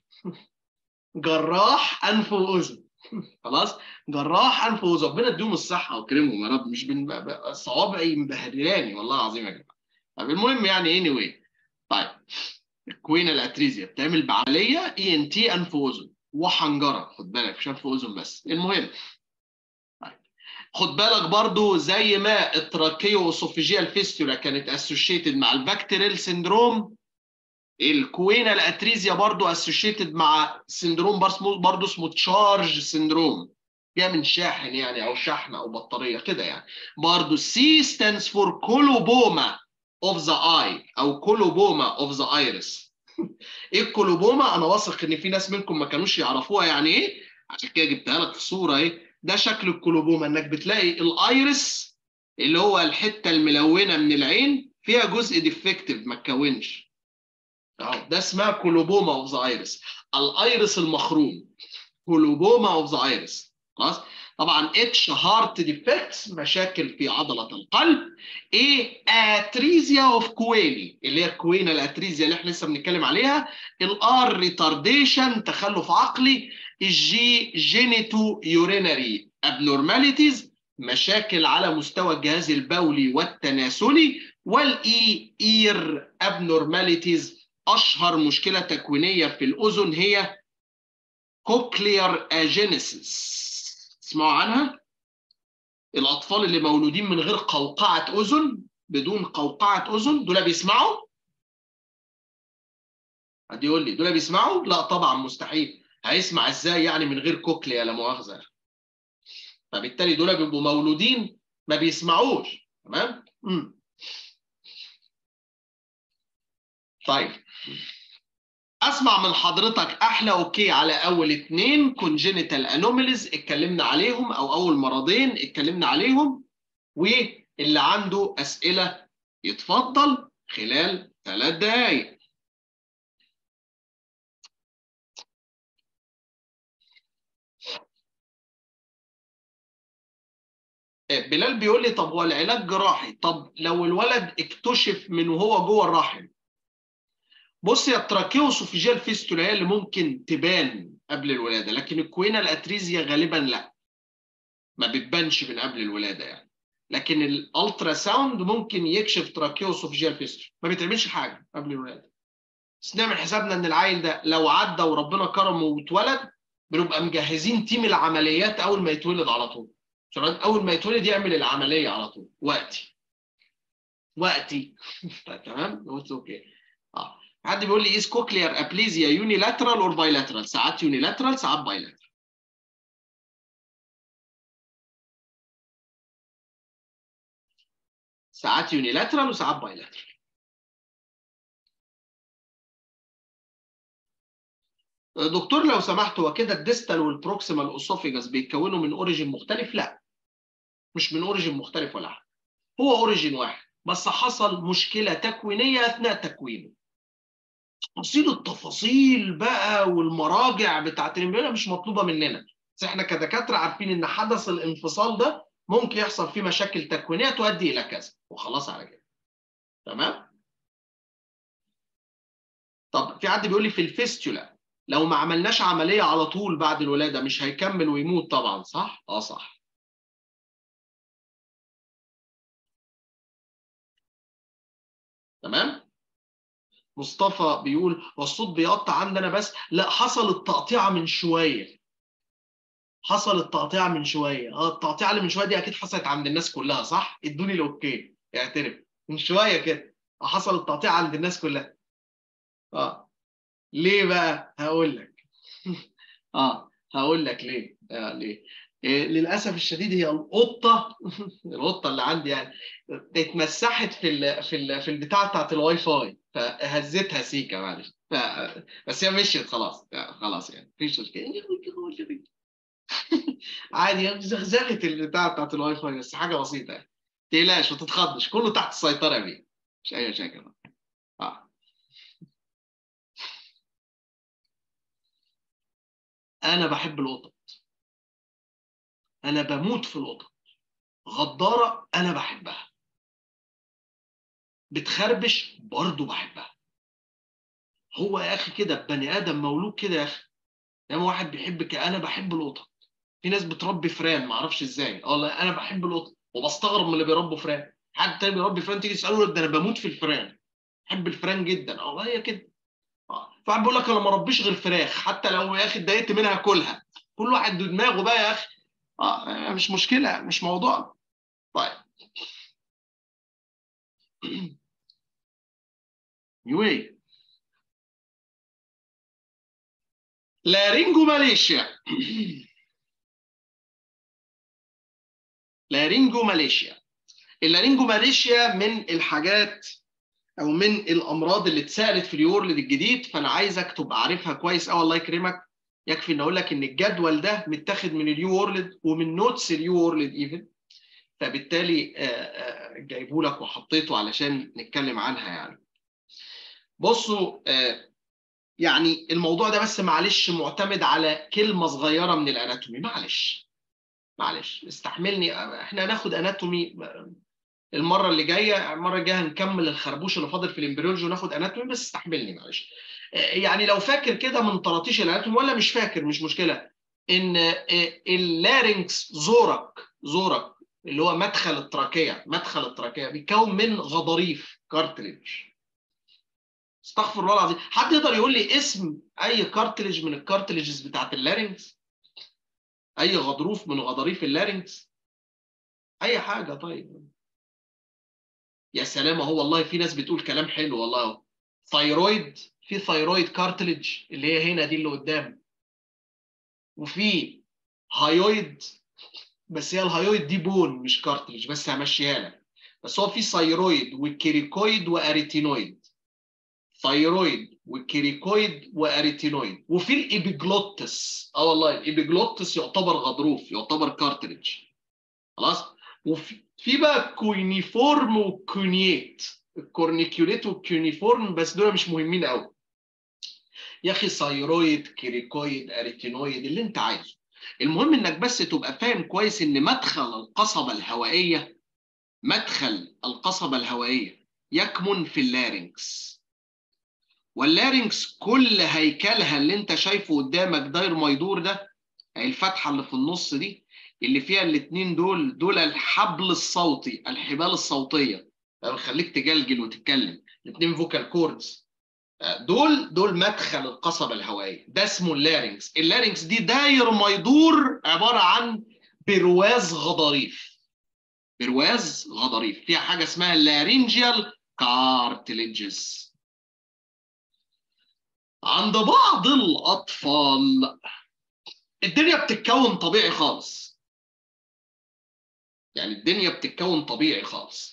جراح انف واذن خلاص جراح انف واذن ربنا يديهم الصحه ويكرمهم يا رب مش بن... صوابعي مبهدلاني والله العظيم يا جماعه طب المهم يعني اني anyway. طيب الكوينة الاتريزيا بتعمل بعمليه اي ان تي انف واذن وحنجره خد بالك مش انف واذن بس المهم طيب. خد بالك برضو زي ما التراكيو اسوفيجيال فيستولا كانت اسوشيتد مع البكتيريال سيندروم الكوينة الاتريزيا برضو اسوشيتد مع سندروم برضو اسمه تشارج سندروم جاي من شاحن يعني او شحنه او بطاريه كده يعني برضو سي stands for كولوبوما of the eye او كولوبوما of the iris ايه الكولوبوما انا واثق ان في ناس منكم ما كانوش يعرفوها يعني ايه عشان كده جبتها لك في صوره ايه ده شكل الكولوبوما انك بتلاقي الايرس اللي هو الحته الملونه من العين فيها جزء ديفكتيف ما اتكونش اهو ده اسمها كولوبوما اوف ذا ايرس الايرس المخروم كولوبوما اوف ذا ايرس خلاص طبعا اتش هارت ديفكتس مشاكل في عضله القلب ايه اتريزيا اوف كويني اللي هي الكوينه الاتريزيا اللي احنا لسه بنتكلم عليها الار ريتارديشن تخلف عقلي الجي جينيتو يورينري ابنورماليتيز مشاكل على مستوى الجهاز البولي والتناسلي والاي اير ابنورماليتيز اشهر مشكله تكوينيه في الاذن هي كوكلير اجينيسيس تسمعوا عنها الاطفال اللي مولودين من غير قوقعه اذن بدون قوقعه اذن دول بيسمعوا حد يقول لي دول بيسمعوا لا طبعا مستحيل هيسمع ازاي يعني من غير كوكليا لا مؤاخذه فبالتالي دول بيبقوا مولودين ما بيسمعوش تمام امم طيب اسمع من حضرتك احلى اوكي على اول اتنين كونجينيتال انوميليز اتكلمنا عليهم او اول مرضين اتكلمنا عليهم واللي عنده اسئله يتفضل خلال ثلاث دقائق بلال بيقول لي طب هو العلاج جراحي طب لو الولد اكتشف من وهو جوه الرحم بص يا التراكيوسوفيجيال فيستولا هي اللي ممكن تبان قبل الولاده لكن الكوينه الاتريزيا غالبا لا ما بتبانش من قبل الولاده يعني لكن الالترا ساوند ممكن يكشف تراكيوسوفيجيال فيستولا ما بتعملش حاجه قبل الولاده بس نعمل حسابنا ان العيل ده لو عدى وربنا كرمه واتولد بنبقى مجهزين تيم العمليات اول ما يتولد على طول عشان اول ما يتولد يعمل العمليه على طول وقتي وقتي تمام اوكي اه حد بيقول لي is cochlear aplysia unilateral or bilateral ساعات unilateral ساعات bilateral ساعات unilateral وساعات bilateral دكتور لو سمحت هو كده الديستال والبروكسيمال اوسوفيجاس بيتكونوا من اوريجين مختلف لا مش من اوريجين مختلف ولا حاجه هو اوريجين واحد بس حصل مشكله تكوينيه اثناء تكوينه تفاصيل التفاصيل بقى والمراجع بتاعت الامبريلا مش مطلوبه مننا بس احنا كدكاتره عارفين ان حدث الانفصال ده ممكن يحصل فيه مشاكل تكوينيه تؤدي الى كذا وخلاص على كده تمام طب في حد بيقول لي في الفيستولا لو ما عملناش عمليه على طول بعد الولاده مش هيكمل ويموت طبعا صح اه صح تمام مصطفى بيقول والصوت بيقطع عندنا بس لا حصل التقطيعه من شويه حصل التقطيع من شويه اه التقطيع اللي من شويه دي اكيد حصلت عند الناس كلها صح ادوني الاوكي اعترف من شويه كده حصل التقطيع عند الناس كلها اه ليه بقى هقول لك اه هقول لك ليه آه ليه إيه للاسف الشديد هي القطه القطه اللي عندي يعني اتمسحت في ال في ال في البتاع بتاعت الواي فاي فهزتها سيكا معلش ف... بس هي مشيت خلاص خلاص يعني مفيش مشكله عادي زغزغت البتاع بتاعت الواي فاي بس حاجه بسيطه يعني تقلقش ما تتخضش كله تحت السيطره بيه مش اي مشاكل اه انا بحب القطط انا بموت في القطط غداره انا بحبها بتخربش برضه بحبها هو يا اخي كده بني ادم مولود كده يا اخي لما واحد بيحب انا بحب القطط في ناس بتربي فران ما اعرفش ازاي اه لا انا بحب القطط وبستغرب من اللي بيربوا فران حد تاني بيربي فران تيجي تساله ده انا بموت في الفران بحب الفران جدا اه هي كده اه فواحد بيقول لك انا ما ربيش غير فراخ حتى لو يا اخي اتضايقت منها كلها كل واحد دماغه بقى يا اخي اه مش مشكله مش موضوع طيب يوي لارينجو ماليشيا لارينجو ماليشيا اللارينجو ماليشيا من الحاجات او من الامراض اللي اتسالت في اليورلد الجديد فانا عايزك تبقى عارفها كويس قوي الله يكرمك يكفي ان اقول لك ان الجدول ده متاخد من اليو وورلد ومن نوتس اليو وورلد ايفن فبالتالي جايبه لك وحطيته علشان نتكلم عنها يعني بصوا يعني الموضوع ده بس معلش معتمد على كلمه صغيره من الاناتومي معلش معلش استحملني احنا هناخد اناتومي المره اللي جايه المره الجايه هنكمل الخربوش اللي فاضل في الامبريولوجي وناخد اناتومي بس استحملني معلش يعني لو فاكر كده من طراطيش الاناتومي ولا مش فاكر مش مشكله ان اللارynx زورك زورك اللي هو مدخل التراكيه مدخل التراكيه بيتكون من غضاريف كارتليج استغفر الله العظيم حد يقدر يقول لي اسم اي كارتليج من الكارتليجز بتاعت اللارynx اي غضروف من غضاريف اللارynx اي حاجه طيب يا سلام هو والله في ناس بتقول كلام حلو والله ثايرويد في ثايرويد كارتليج اللي هي هنا دي اللي قدام وفي هايويد بس هي الهايويد دي بون مش كارتليج بس همشيها لك بس هو في ثايرويد وكيريكويد واريتينويد ثايرويد وكيريكويد واريتينويد وفي الابيجلوتس اه والله الابيجلوتس يعتبر غضروف يعتبر كارتليج خلاص وفي في بقى كوينيفورم وكونييت الكورنيكيوليت والكيونيفورم بس دول مش مهمين قوي يا اخي ثايرويد كيريكويد اريتينويد اللي انت عايزه المهم انك بس تبقى فاهم كويس ان مدخل القصبه الهوائيه مدخل القصبه الهوائيه يكمن في اللارynx واللارynx كل هيكلها اللي انت شايفه قدامك داير ما يدور ده هي الفتحه اللي في النص دي اللي فيها الاثنين دول دول الحبل الصوتي الحبال الصوتيه بيخليك تجلجل وتتكلم الاثنين فوكال كوردز دول دول مدخل القصبه الهوائيه ده اسمه اللارynx اللارynx دي داير ما يدور عباره عن برواز غضاريف برواز غضاريف فيها حاجه اسمها لارينجيال كارتليجز عند بعض الاطفال الدنيا بتتكون طبيعي خالص يعني الدنيا بتتكون طبيعي خالص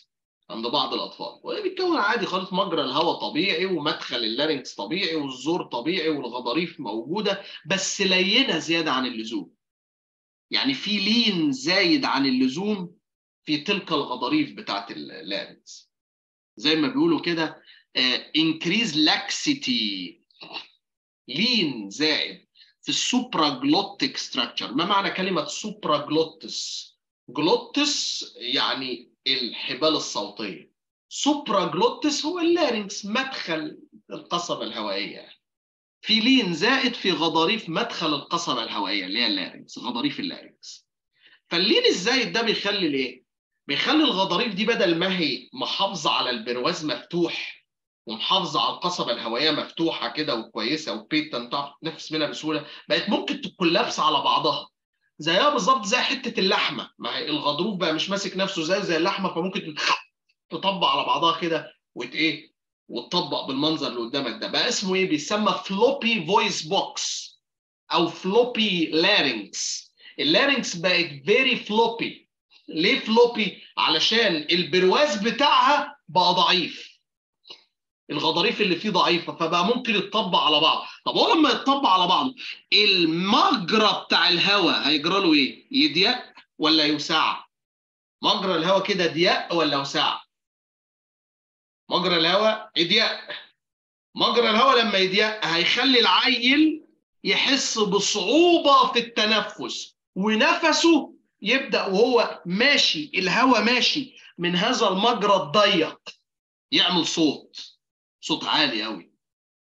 عند بعض الاطفال وبيتكون عادي خالص مجرى الهواء طبيعي ومدخل اللارنكس طبيعي والزور طبيعي والغضاريف موجوده بس لينه زياده عن اللزوم يعني في لين زايد عن اللزوم في تلك الغضاريف بتاعت اللارنكس زي ما بيقولوا كده انكريز لاكسيتي لين زائد في السوبراجلوتيك ستراكشر ما معنى كلمه سوبراجلوتس جلوتس يعني الحبال الصوتيه سوبراجلوتس هو اللارنكس مدخل القصبه الهوائيه في لين زائد في غضاريف مدخل القصبه الهوائيه اللي هي اللارنكس غضاريف اللارنكس فاللين الزايد ده بيخلي الايه بيخلي الغضاريف دي بدل ما هي محافظه على البرواز مفتوح ومحافظه على القصبه الهوائيه مفتوحه كده وكويسه وبيتن تعرف تنفس منها بسهوله بقت ممكن تكون لابسه على بعضها زيها بالظبط زي حته اللحمه ما هي الغضروف بقى مش ماسك نفسه زي زي اللحمه فممكن تطبق على بعضها كده وت ايه وتطبق بالمنظر اللي قدامك ده بقى اسمه ايه بيسمى فلوبي فويس بوكس او فلوبي لارينكس اللارينكس بقت فيري فلوبي ليه فلوبي علشان البرواز بتاعها بقى ضعيف الغضاريف اللي فيه ضعيفه فبقى ممكن يتطبق على بعض طب هو لما يتطبق على بعض المجرى بتاع الهواء هيجرى له ايه يضيق ولا يوسع مجرى الهواء كده ضيق ولا وسع مجرى الهواء يضيق مجرى الهواء لما يضيق هيخلي العيل يحس بصعوبه في التنفس ونفسه يبدا وهو ماشي الهواء ماشي من هذا المجرى الضيق يعمل صوت صوت عالي قوي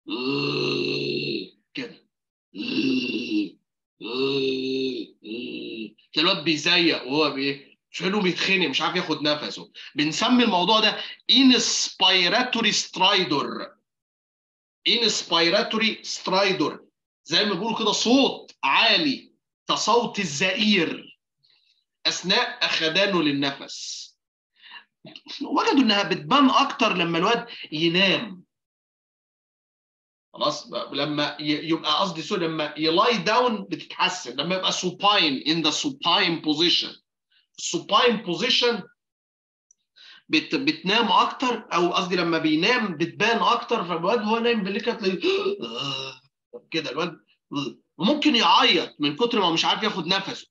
كده تلاقي الواد بيزيق وهو بايه شنو بيتخنق مش عارف ياخد نفسه بنسمي الموضوع ده انسبيراتوري سترايدور انسبيراتوري سترايدور زي ما بيقولوا كده صوت عالي كصوت الزئير اثناء اخدانه للنفس وجدوا انها بتبان اكتر لما الواد ينام خلاص لما يبقى قصدي سوري لما يلاي داون بتتحسن لما يبقى supine in the supine position supine position بت بتنام اكتر او قصدي لما بينام بتبان اكتر فالواد هو نايم بالليل كده تلاقيه كده الواد وممكن يعيط من كتر ما مش عارف ياخد نفسه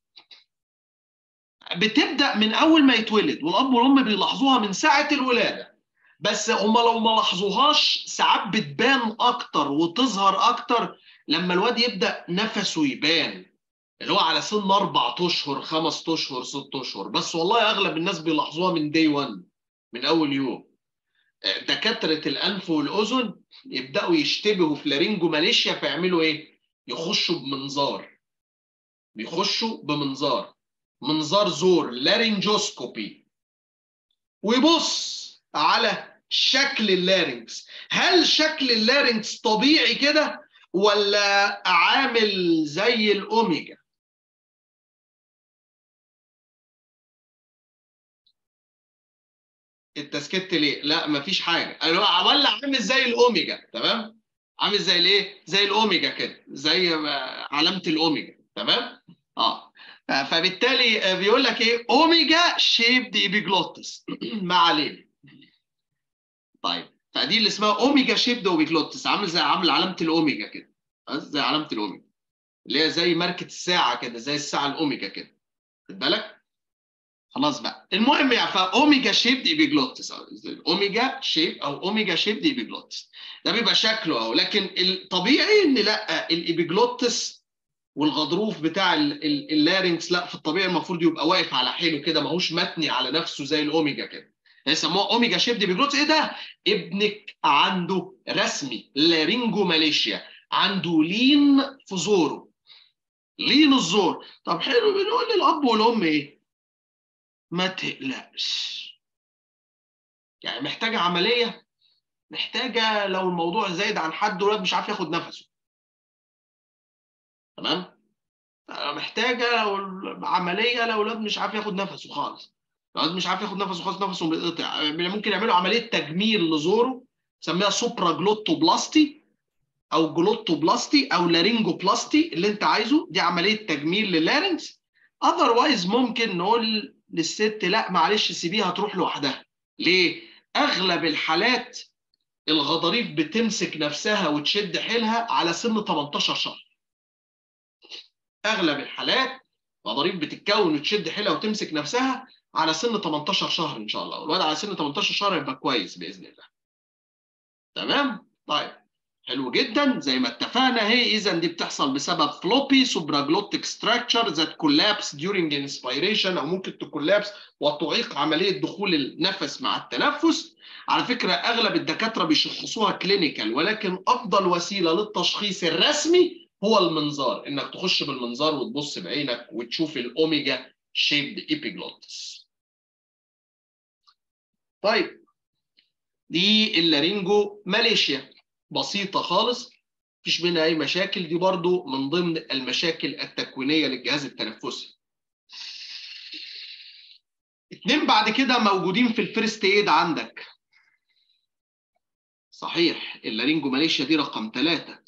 بتبدا من اول ما يتولد والاب والام بيلاحظوها من ساعه الولاده بس هم لو ما لاحظوهاش ساعات بتبان اكتر وتظهر اكتر لما الواد يبدا نفسه يبان اللي هو على سن اربع اشهر خمس اشهر ست اشهر بس والله اغلب الناس بيلاحظوها من دي 1 من اول يوم دكاتره الانف والاذن يبداوا يشتبهوا في لارينجو ماليشيا فيعملوا ايه؟ يخشوا بمنظار بيخشوا بمنظار منظار زور لارينجوسكوبي ويبص على شكل اللارنكس هل شكل اللارنكس طبيعي كده ولا عامل زي الاوميجا انت سكت ليه لا مفيش حاجه ولا عامل زي الاوميجا تمام عامل زي الايه زي الاوميجا كده زي علامه الاوميجا تمام اه فبالتالي بيقول لك ايه اوميجا شيبد ايبيجلوتس ما علينا طيب فدي اللي اسمها اوميجا شيبد اوبيجلوتس عامل زي عامل علامه الاوميجا كده زي علامه الاوميجا اللي هي زي ماركه الساعه كده زي الساعه الاوميجا كده خد بالك خلاص بقى المهم يعني فاوميجا شيبد ايبيجلوتس اوميجا شيب او اوميجا شيبد ايبيجلوتس ده بيبقى شكله اهو لكن الطبيعي ان لا الايبيجلوتس والغضروف بتاع اللارنكس لا في الطبيعي المفروض يبقى واقف على حيله كده ماهوش متني على نفسه زي الاوميجا كده يسموها اوميجا شيبد بيجلوتس ايه ده؟ ابنك عنده رسمي لارينجو ماليشيا عنده لين في زوره لين الزور طب حلو بنقول للاب والام ايه؟ ما تقلقش يعني محتاجه عمليه محتاجه لو الموضوع زايد عن حد الولاد مش عارف ياخد نفسه تمام؟ محتاجه لو عمليه لو الولاد مش عارف ياخد نفسه خالص الواد مش عارف ياخد نفسه خالص نفسه بيتقطع ممكن يعملوا عمليه تجميل لزوره سميها سوبرا جلوتوبلاستي او جلوتوبلاستي او لارينجوبلاستي اللي انت عايزه دي عمليه تجميل للارنكس اذروايز ممكن نقول للست لا معلش سيبيها تروح لوحدها ليه؟ اغلب الحالات الغضاريف بتمسك نفسها وتشد حيلها على سن 18 شهر اغلب الحالات غضاريف بتتكون وتشد حيلها وتمسك نفسها على سن 18 شهر ان شاء الله والواد على سن 18 شهر يبقى كويس باذن الله تمام طيب حلو جدا زي ما اتفقنا اهي اذا دي بتحصل بسبب فلوبي سوبراجلوتيك ستراكشر ذات كولابس during انسبيريشن او ممكن تكولابس وتعيق عمليه دخول النفس مع التنفس على فكره اغلب الدكاتره بيشخصوها كلينيكال ولكن افضل وسيله للتشخيص الرسمي هو المنظار انك تخش بالمنظار وتبص بعينك وتشوف الاوميجا شيبد ايبيجلوتس طيب دي اللارينجو ماليشيا بسيطة خالص مفيش منها أي مشاكل دي برضو من ضمن المشاكل التكوينية للجهاز التنفسي اتنين بعد كده موجودين في الفيرست ايد عندك صحيح اللارينجو ماليشيا دي رقم ثلاثة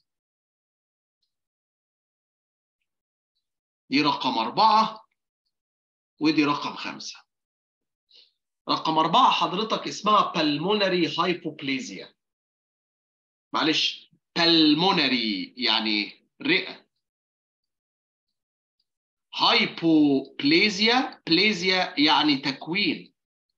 دي رقم أربعة ودي رقم خمسة رقم أربعة حضرتك اسمها pulmonary hypoplasia معلش pulmonary يعني رئة هايبوبليزيا بليزيا يعني تكوين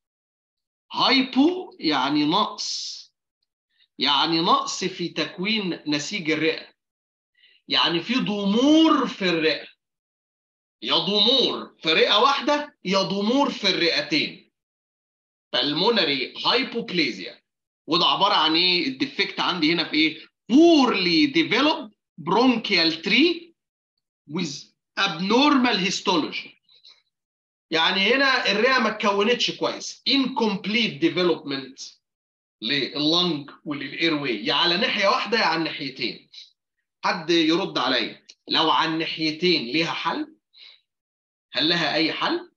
هايبو يعني نقص يعني نقص في تكوين نسيج الرئة يعني في ضمور في الرئة يا ضمور في رئة واحدة يا ضمور في الرئتين pulmonary hypoplasia وده عباره عن ايه الديفكت عندي هنا في ايه poorly developed bronchial tree with abnormal histology يعني هنا الرئه ما اتكونتش كويس incomplete development لللنج وللاير واي يا على ناحيه واحده يا على الناحيتين حد يرد عليا لو على الناحيتين ليها حل هل لها اي حل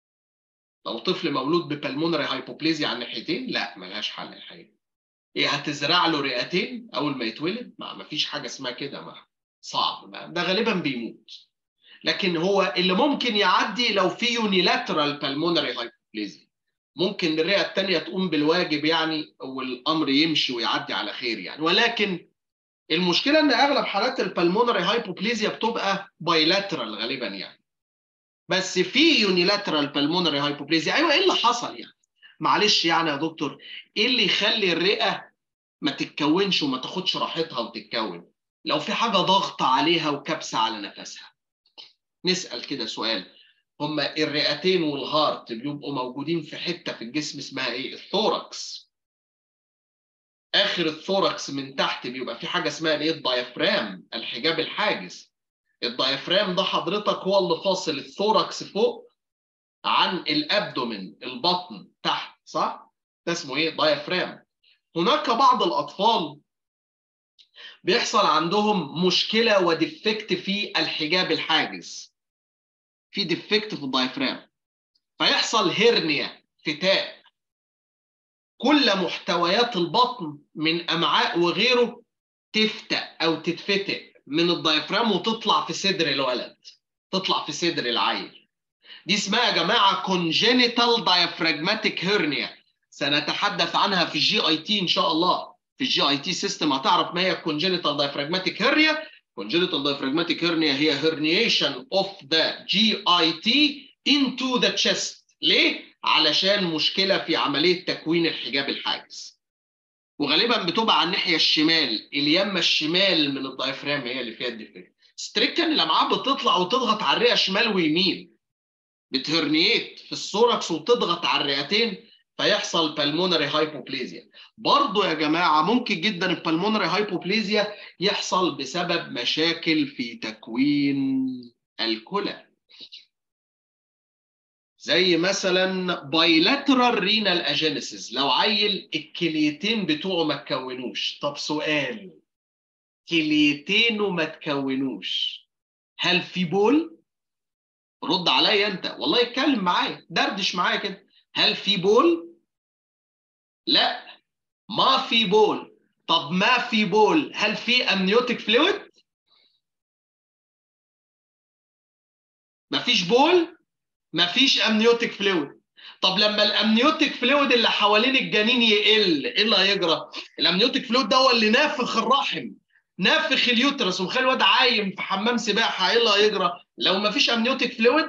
لو طفل مولود ببلمونري هايبوبليزيا على الناحيتين لا ملهاش حل الحقيقه ايه هتزرع له رئتين اول ما يتولد ما مفيش حاجه اسمها كده ما صعب ما ده غالبا بيموت لكن هو اللي ممكن يعدي لو في يونيلاترال بالمونري هايبوبليزيا ممكن الرئه الثانيه تقوم بالواجب يعني والامر يمشي ويعدي على خير يعني ولكن المشكله ان اغلب حالات البلمونري هايبوبليزيا بتبقى بايلاترال غالبا يعني بس في يونيلاترال بالمونري هايبوبليزيا ايوه ايه اللي حصل يعني معلش يعني يا دكتور ايه اللي يخلي الرئه ما تتكونش وما تاخدش راحتها وتتكون لو في حاجه ضغط عليها وكبسه على نفسها نسال كده سؤال هما الرئتين والهارت بيبقوا موجودين في حته في الجسم اسمها ايه الثوركس اخر الثوركس من تحت بيبقى في حاجه اسمها الايه الدايفرام الحجاب الحاجز الدايفرام ده حضرتك هو اللي فاصل الثوركس فوق عن الابدومين البطن تحت صح ده اسمه ايه دايفرام هناك بعض الاطفال بيحصل عندهم مشكله وديفكت في الحجاب الحاجز في ديفكت في الدايفرام فيحصل هرنيا فتاء كل محتويات البطن من امعاء وغيره تفتأ او تتفتق من الدايفرام وتطلع في صدر الولد تطلع في صدر العيل دي اسمها يا جماعه congenital diaphragmatic hernia سنتحدث عنها في الجي اي تي ان شاء الله في الجي اي تي سيستم هتعرف ما هي congenital diaphragmatic hernia congenital diaphragmatic hernia هي herniation of the GIT into the chest ليه؟ علشان مشكله في عمليه تكوين الحجاب الحاجز وغالبا بتبقى على الناحيه الشمال اليمه الشمال من الدايفرام هي اللي فيها الديفكت ستريكن الامعاء بتطلع وتضغط على الرئه شمال ويمين بتهرنيت في الثوركس وتضغط على الرئتين فيحصل بالمونري هايبوبليزيا برضو يا جماعة ممكن جدا البالمونري هايبوبليزيا يحصل بسبب مشاكل في تكوين الكلى زي مثلا بايلاترال رينال اجينيسيس لو عيل الكليتين بتوعه ما تكونوش طب سؤال كليتينه ما تكونوش هل في بول رد عليا انت والله اتكلم معايا دردش معايا كده هل في بول لا ما في بول طب ما في بول هل في امنيوتيك فلويد مفيش بول مفيش امنيوتيك فلويد طب لما الامنيوتيك فلويد اللي حوالين الجنين يقل ايه اللي هيجرى الامنيوتيك فلويد ده هو اللي نافخ الرحم نافخ اليوترس ومخلي الواد عايم في حمام سباحه ايه اللي هيجرى لو ما فيش امنيوتيك فلويد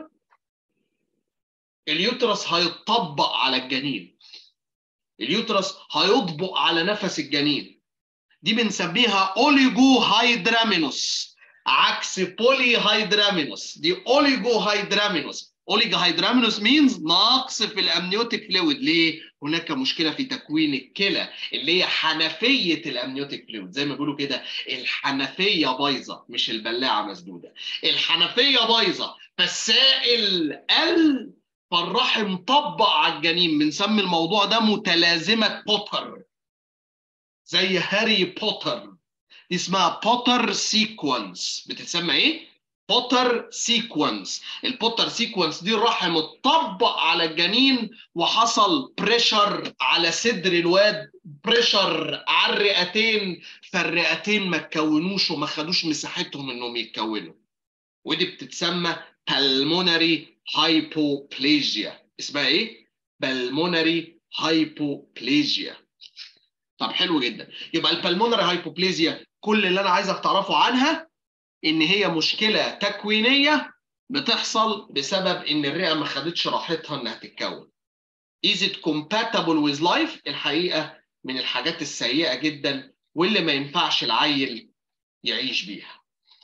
اليوترس هيطبق على الجنين اليوترس هيطبق على نفس الجنين دي بنسميها اوليجو هيدرامينوس عكس بولي هيدرامينوس دي اوليجو هيدرامينوس اوليجو هيدرامينوس مينز نقص في الامنيوتيك فلويد ليه هناك مشكله في تكوين الكلى اللي هي حنفيه الامنيوتيك فلويد زي ما بيقولوا كده الحنفيه بايظه مش البلاعه مسدوده الحنفيه بايظه فالسائل قل فالرحم طبق على الجنين بنسمي الموضوع ده متلازمه بوتر زي هاري بوتر دي اسمها بوتر سيكونس بتتسمى ايه؟ بوتر سيكونس البوتر سيكونس دي الرحم اتطبق على الجنين وحصل بريشر على صدر الواد بريشر على الرئتين فالرئتين ما اتكونوش وما خدوش مساحتهم انهم يتكونوا ودي بتتسمى pulmonary hypoplasia اسمها ايه؟ pulmonary hypoplasia طب حلو جدا يبقى البلمونري هايبوبليزيا كل اللي انا عايزك تعرفه عنها ان هي مشكله تكوينيه بتحصل بسبب ان الرئه ما خدتش راحتها انها تتكون. Is it compatible with life؟ الحقيقه من الحاجات السيئه جدا واللي ما ينفعش العيل يعيش بيها.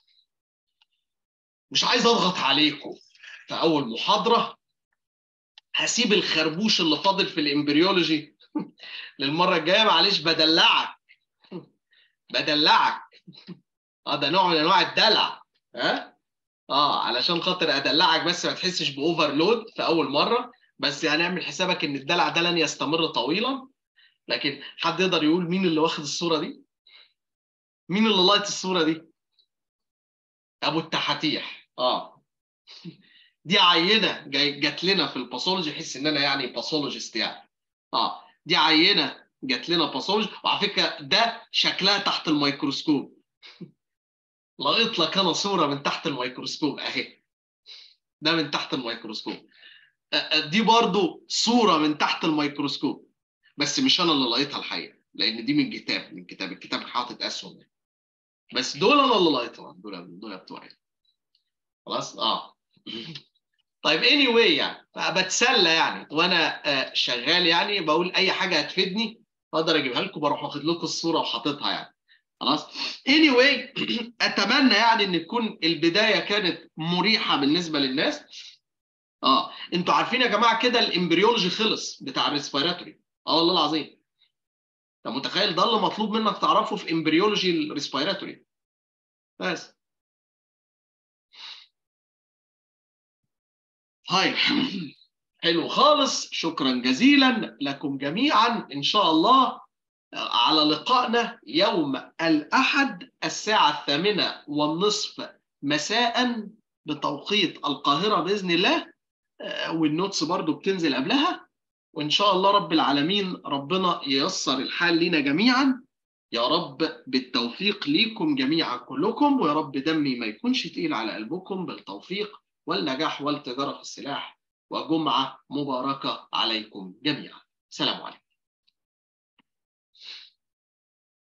مش عايز اضغط عليكم في اول محاضره هسيب الخربوش اللي فاضل في الامبريولوجي للمره الجايه معلش بدلعك بدلعك اه ده نوع من انواع الدلع ها اه علشان خاطر ادلعك بس ما تحسش باوفرلود في اول مره بس هنعمل حسابك ان الدلع ده لن يستمر طويلا لكن حد يقدر يقول مين اللي واخد الصوره دي مين اللي لايت الصوره دي ابو التحاتيح اه دي عينه جاي جات لنا في الباثولوجي احس ان انا يعني باثولوجيست يعني اه دي عينه جات لنا باثولوجي وعلى فكره ده شكلها تحت الميكروسكوب لقيت لك انا صوره من تحت الميكروسكوب اهي ده من تحت الميكروسكوب دي برضو صوره من تحت الميكروسكوب بس مش انا اللي لقيتها الحقيقه لان دي من كتاب من كتاب الكتاب حاطط اسهم بس دول انا اللي لقيتهم دول دول بتوعي خلاص اه طيب اني anyway يعني بتسلى يعني وانا شغال يعني بقول اي حاجه هتفيدني اقدر اجيبها لكم بروح واخد لكم الصوره وحاططها يعني خلاص اني anyway اتمنى يعني ان تكون البدايه كانت مريحه بالنسبه للناس اه انتوا عارفين يا جماعه كده الامبريولوجي خلص بتاع الريسبيراتوري اه والله العظيم انت متخيل ده اللي مطلوب منك تعرفه في امبريولوجي الريسبيراتوري بس طيب حلو خالص شكرا جزيلا لكم جميعا ان شاء الله على لقائنا يوم الأحد الساعة الثامنة والنصف مساء بتوقيت القاهرة بإذن الله والنوتس برضو بتنزل قبلها وإن شاء الله رب العالمين ربنا ييسر الحال لنا جميعا يا رب بالتوفيق ليكم جميعا كلكم ويا رب دمي ما يكونش تقيل على قلبكم بالتوفيق والنجاح والتجارة في السلاح وجمعة مباركة عليكم جميعا سلام عليكم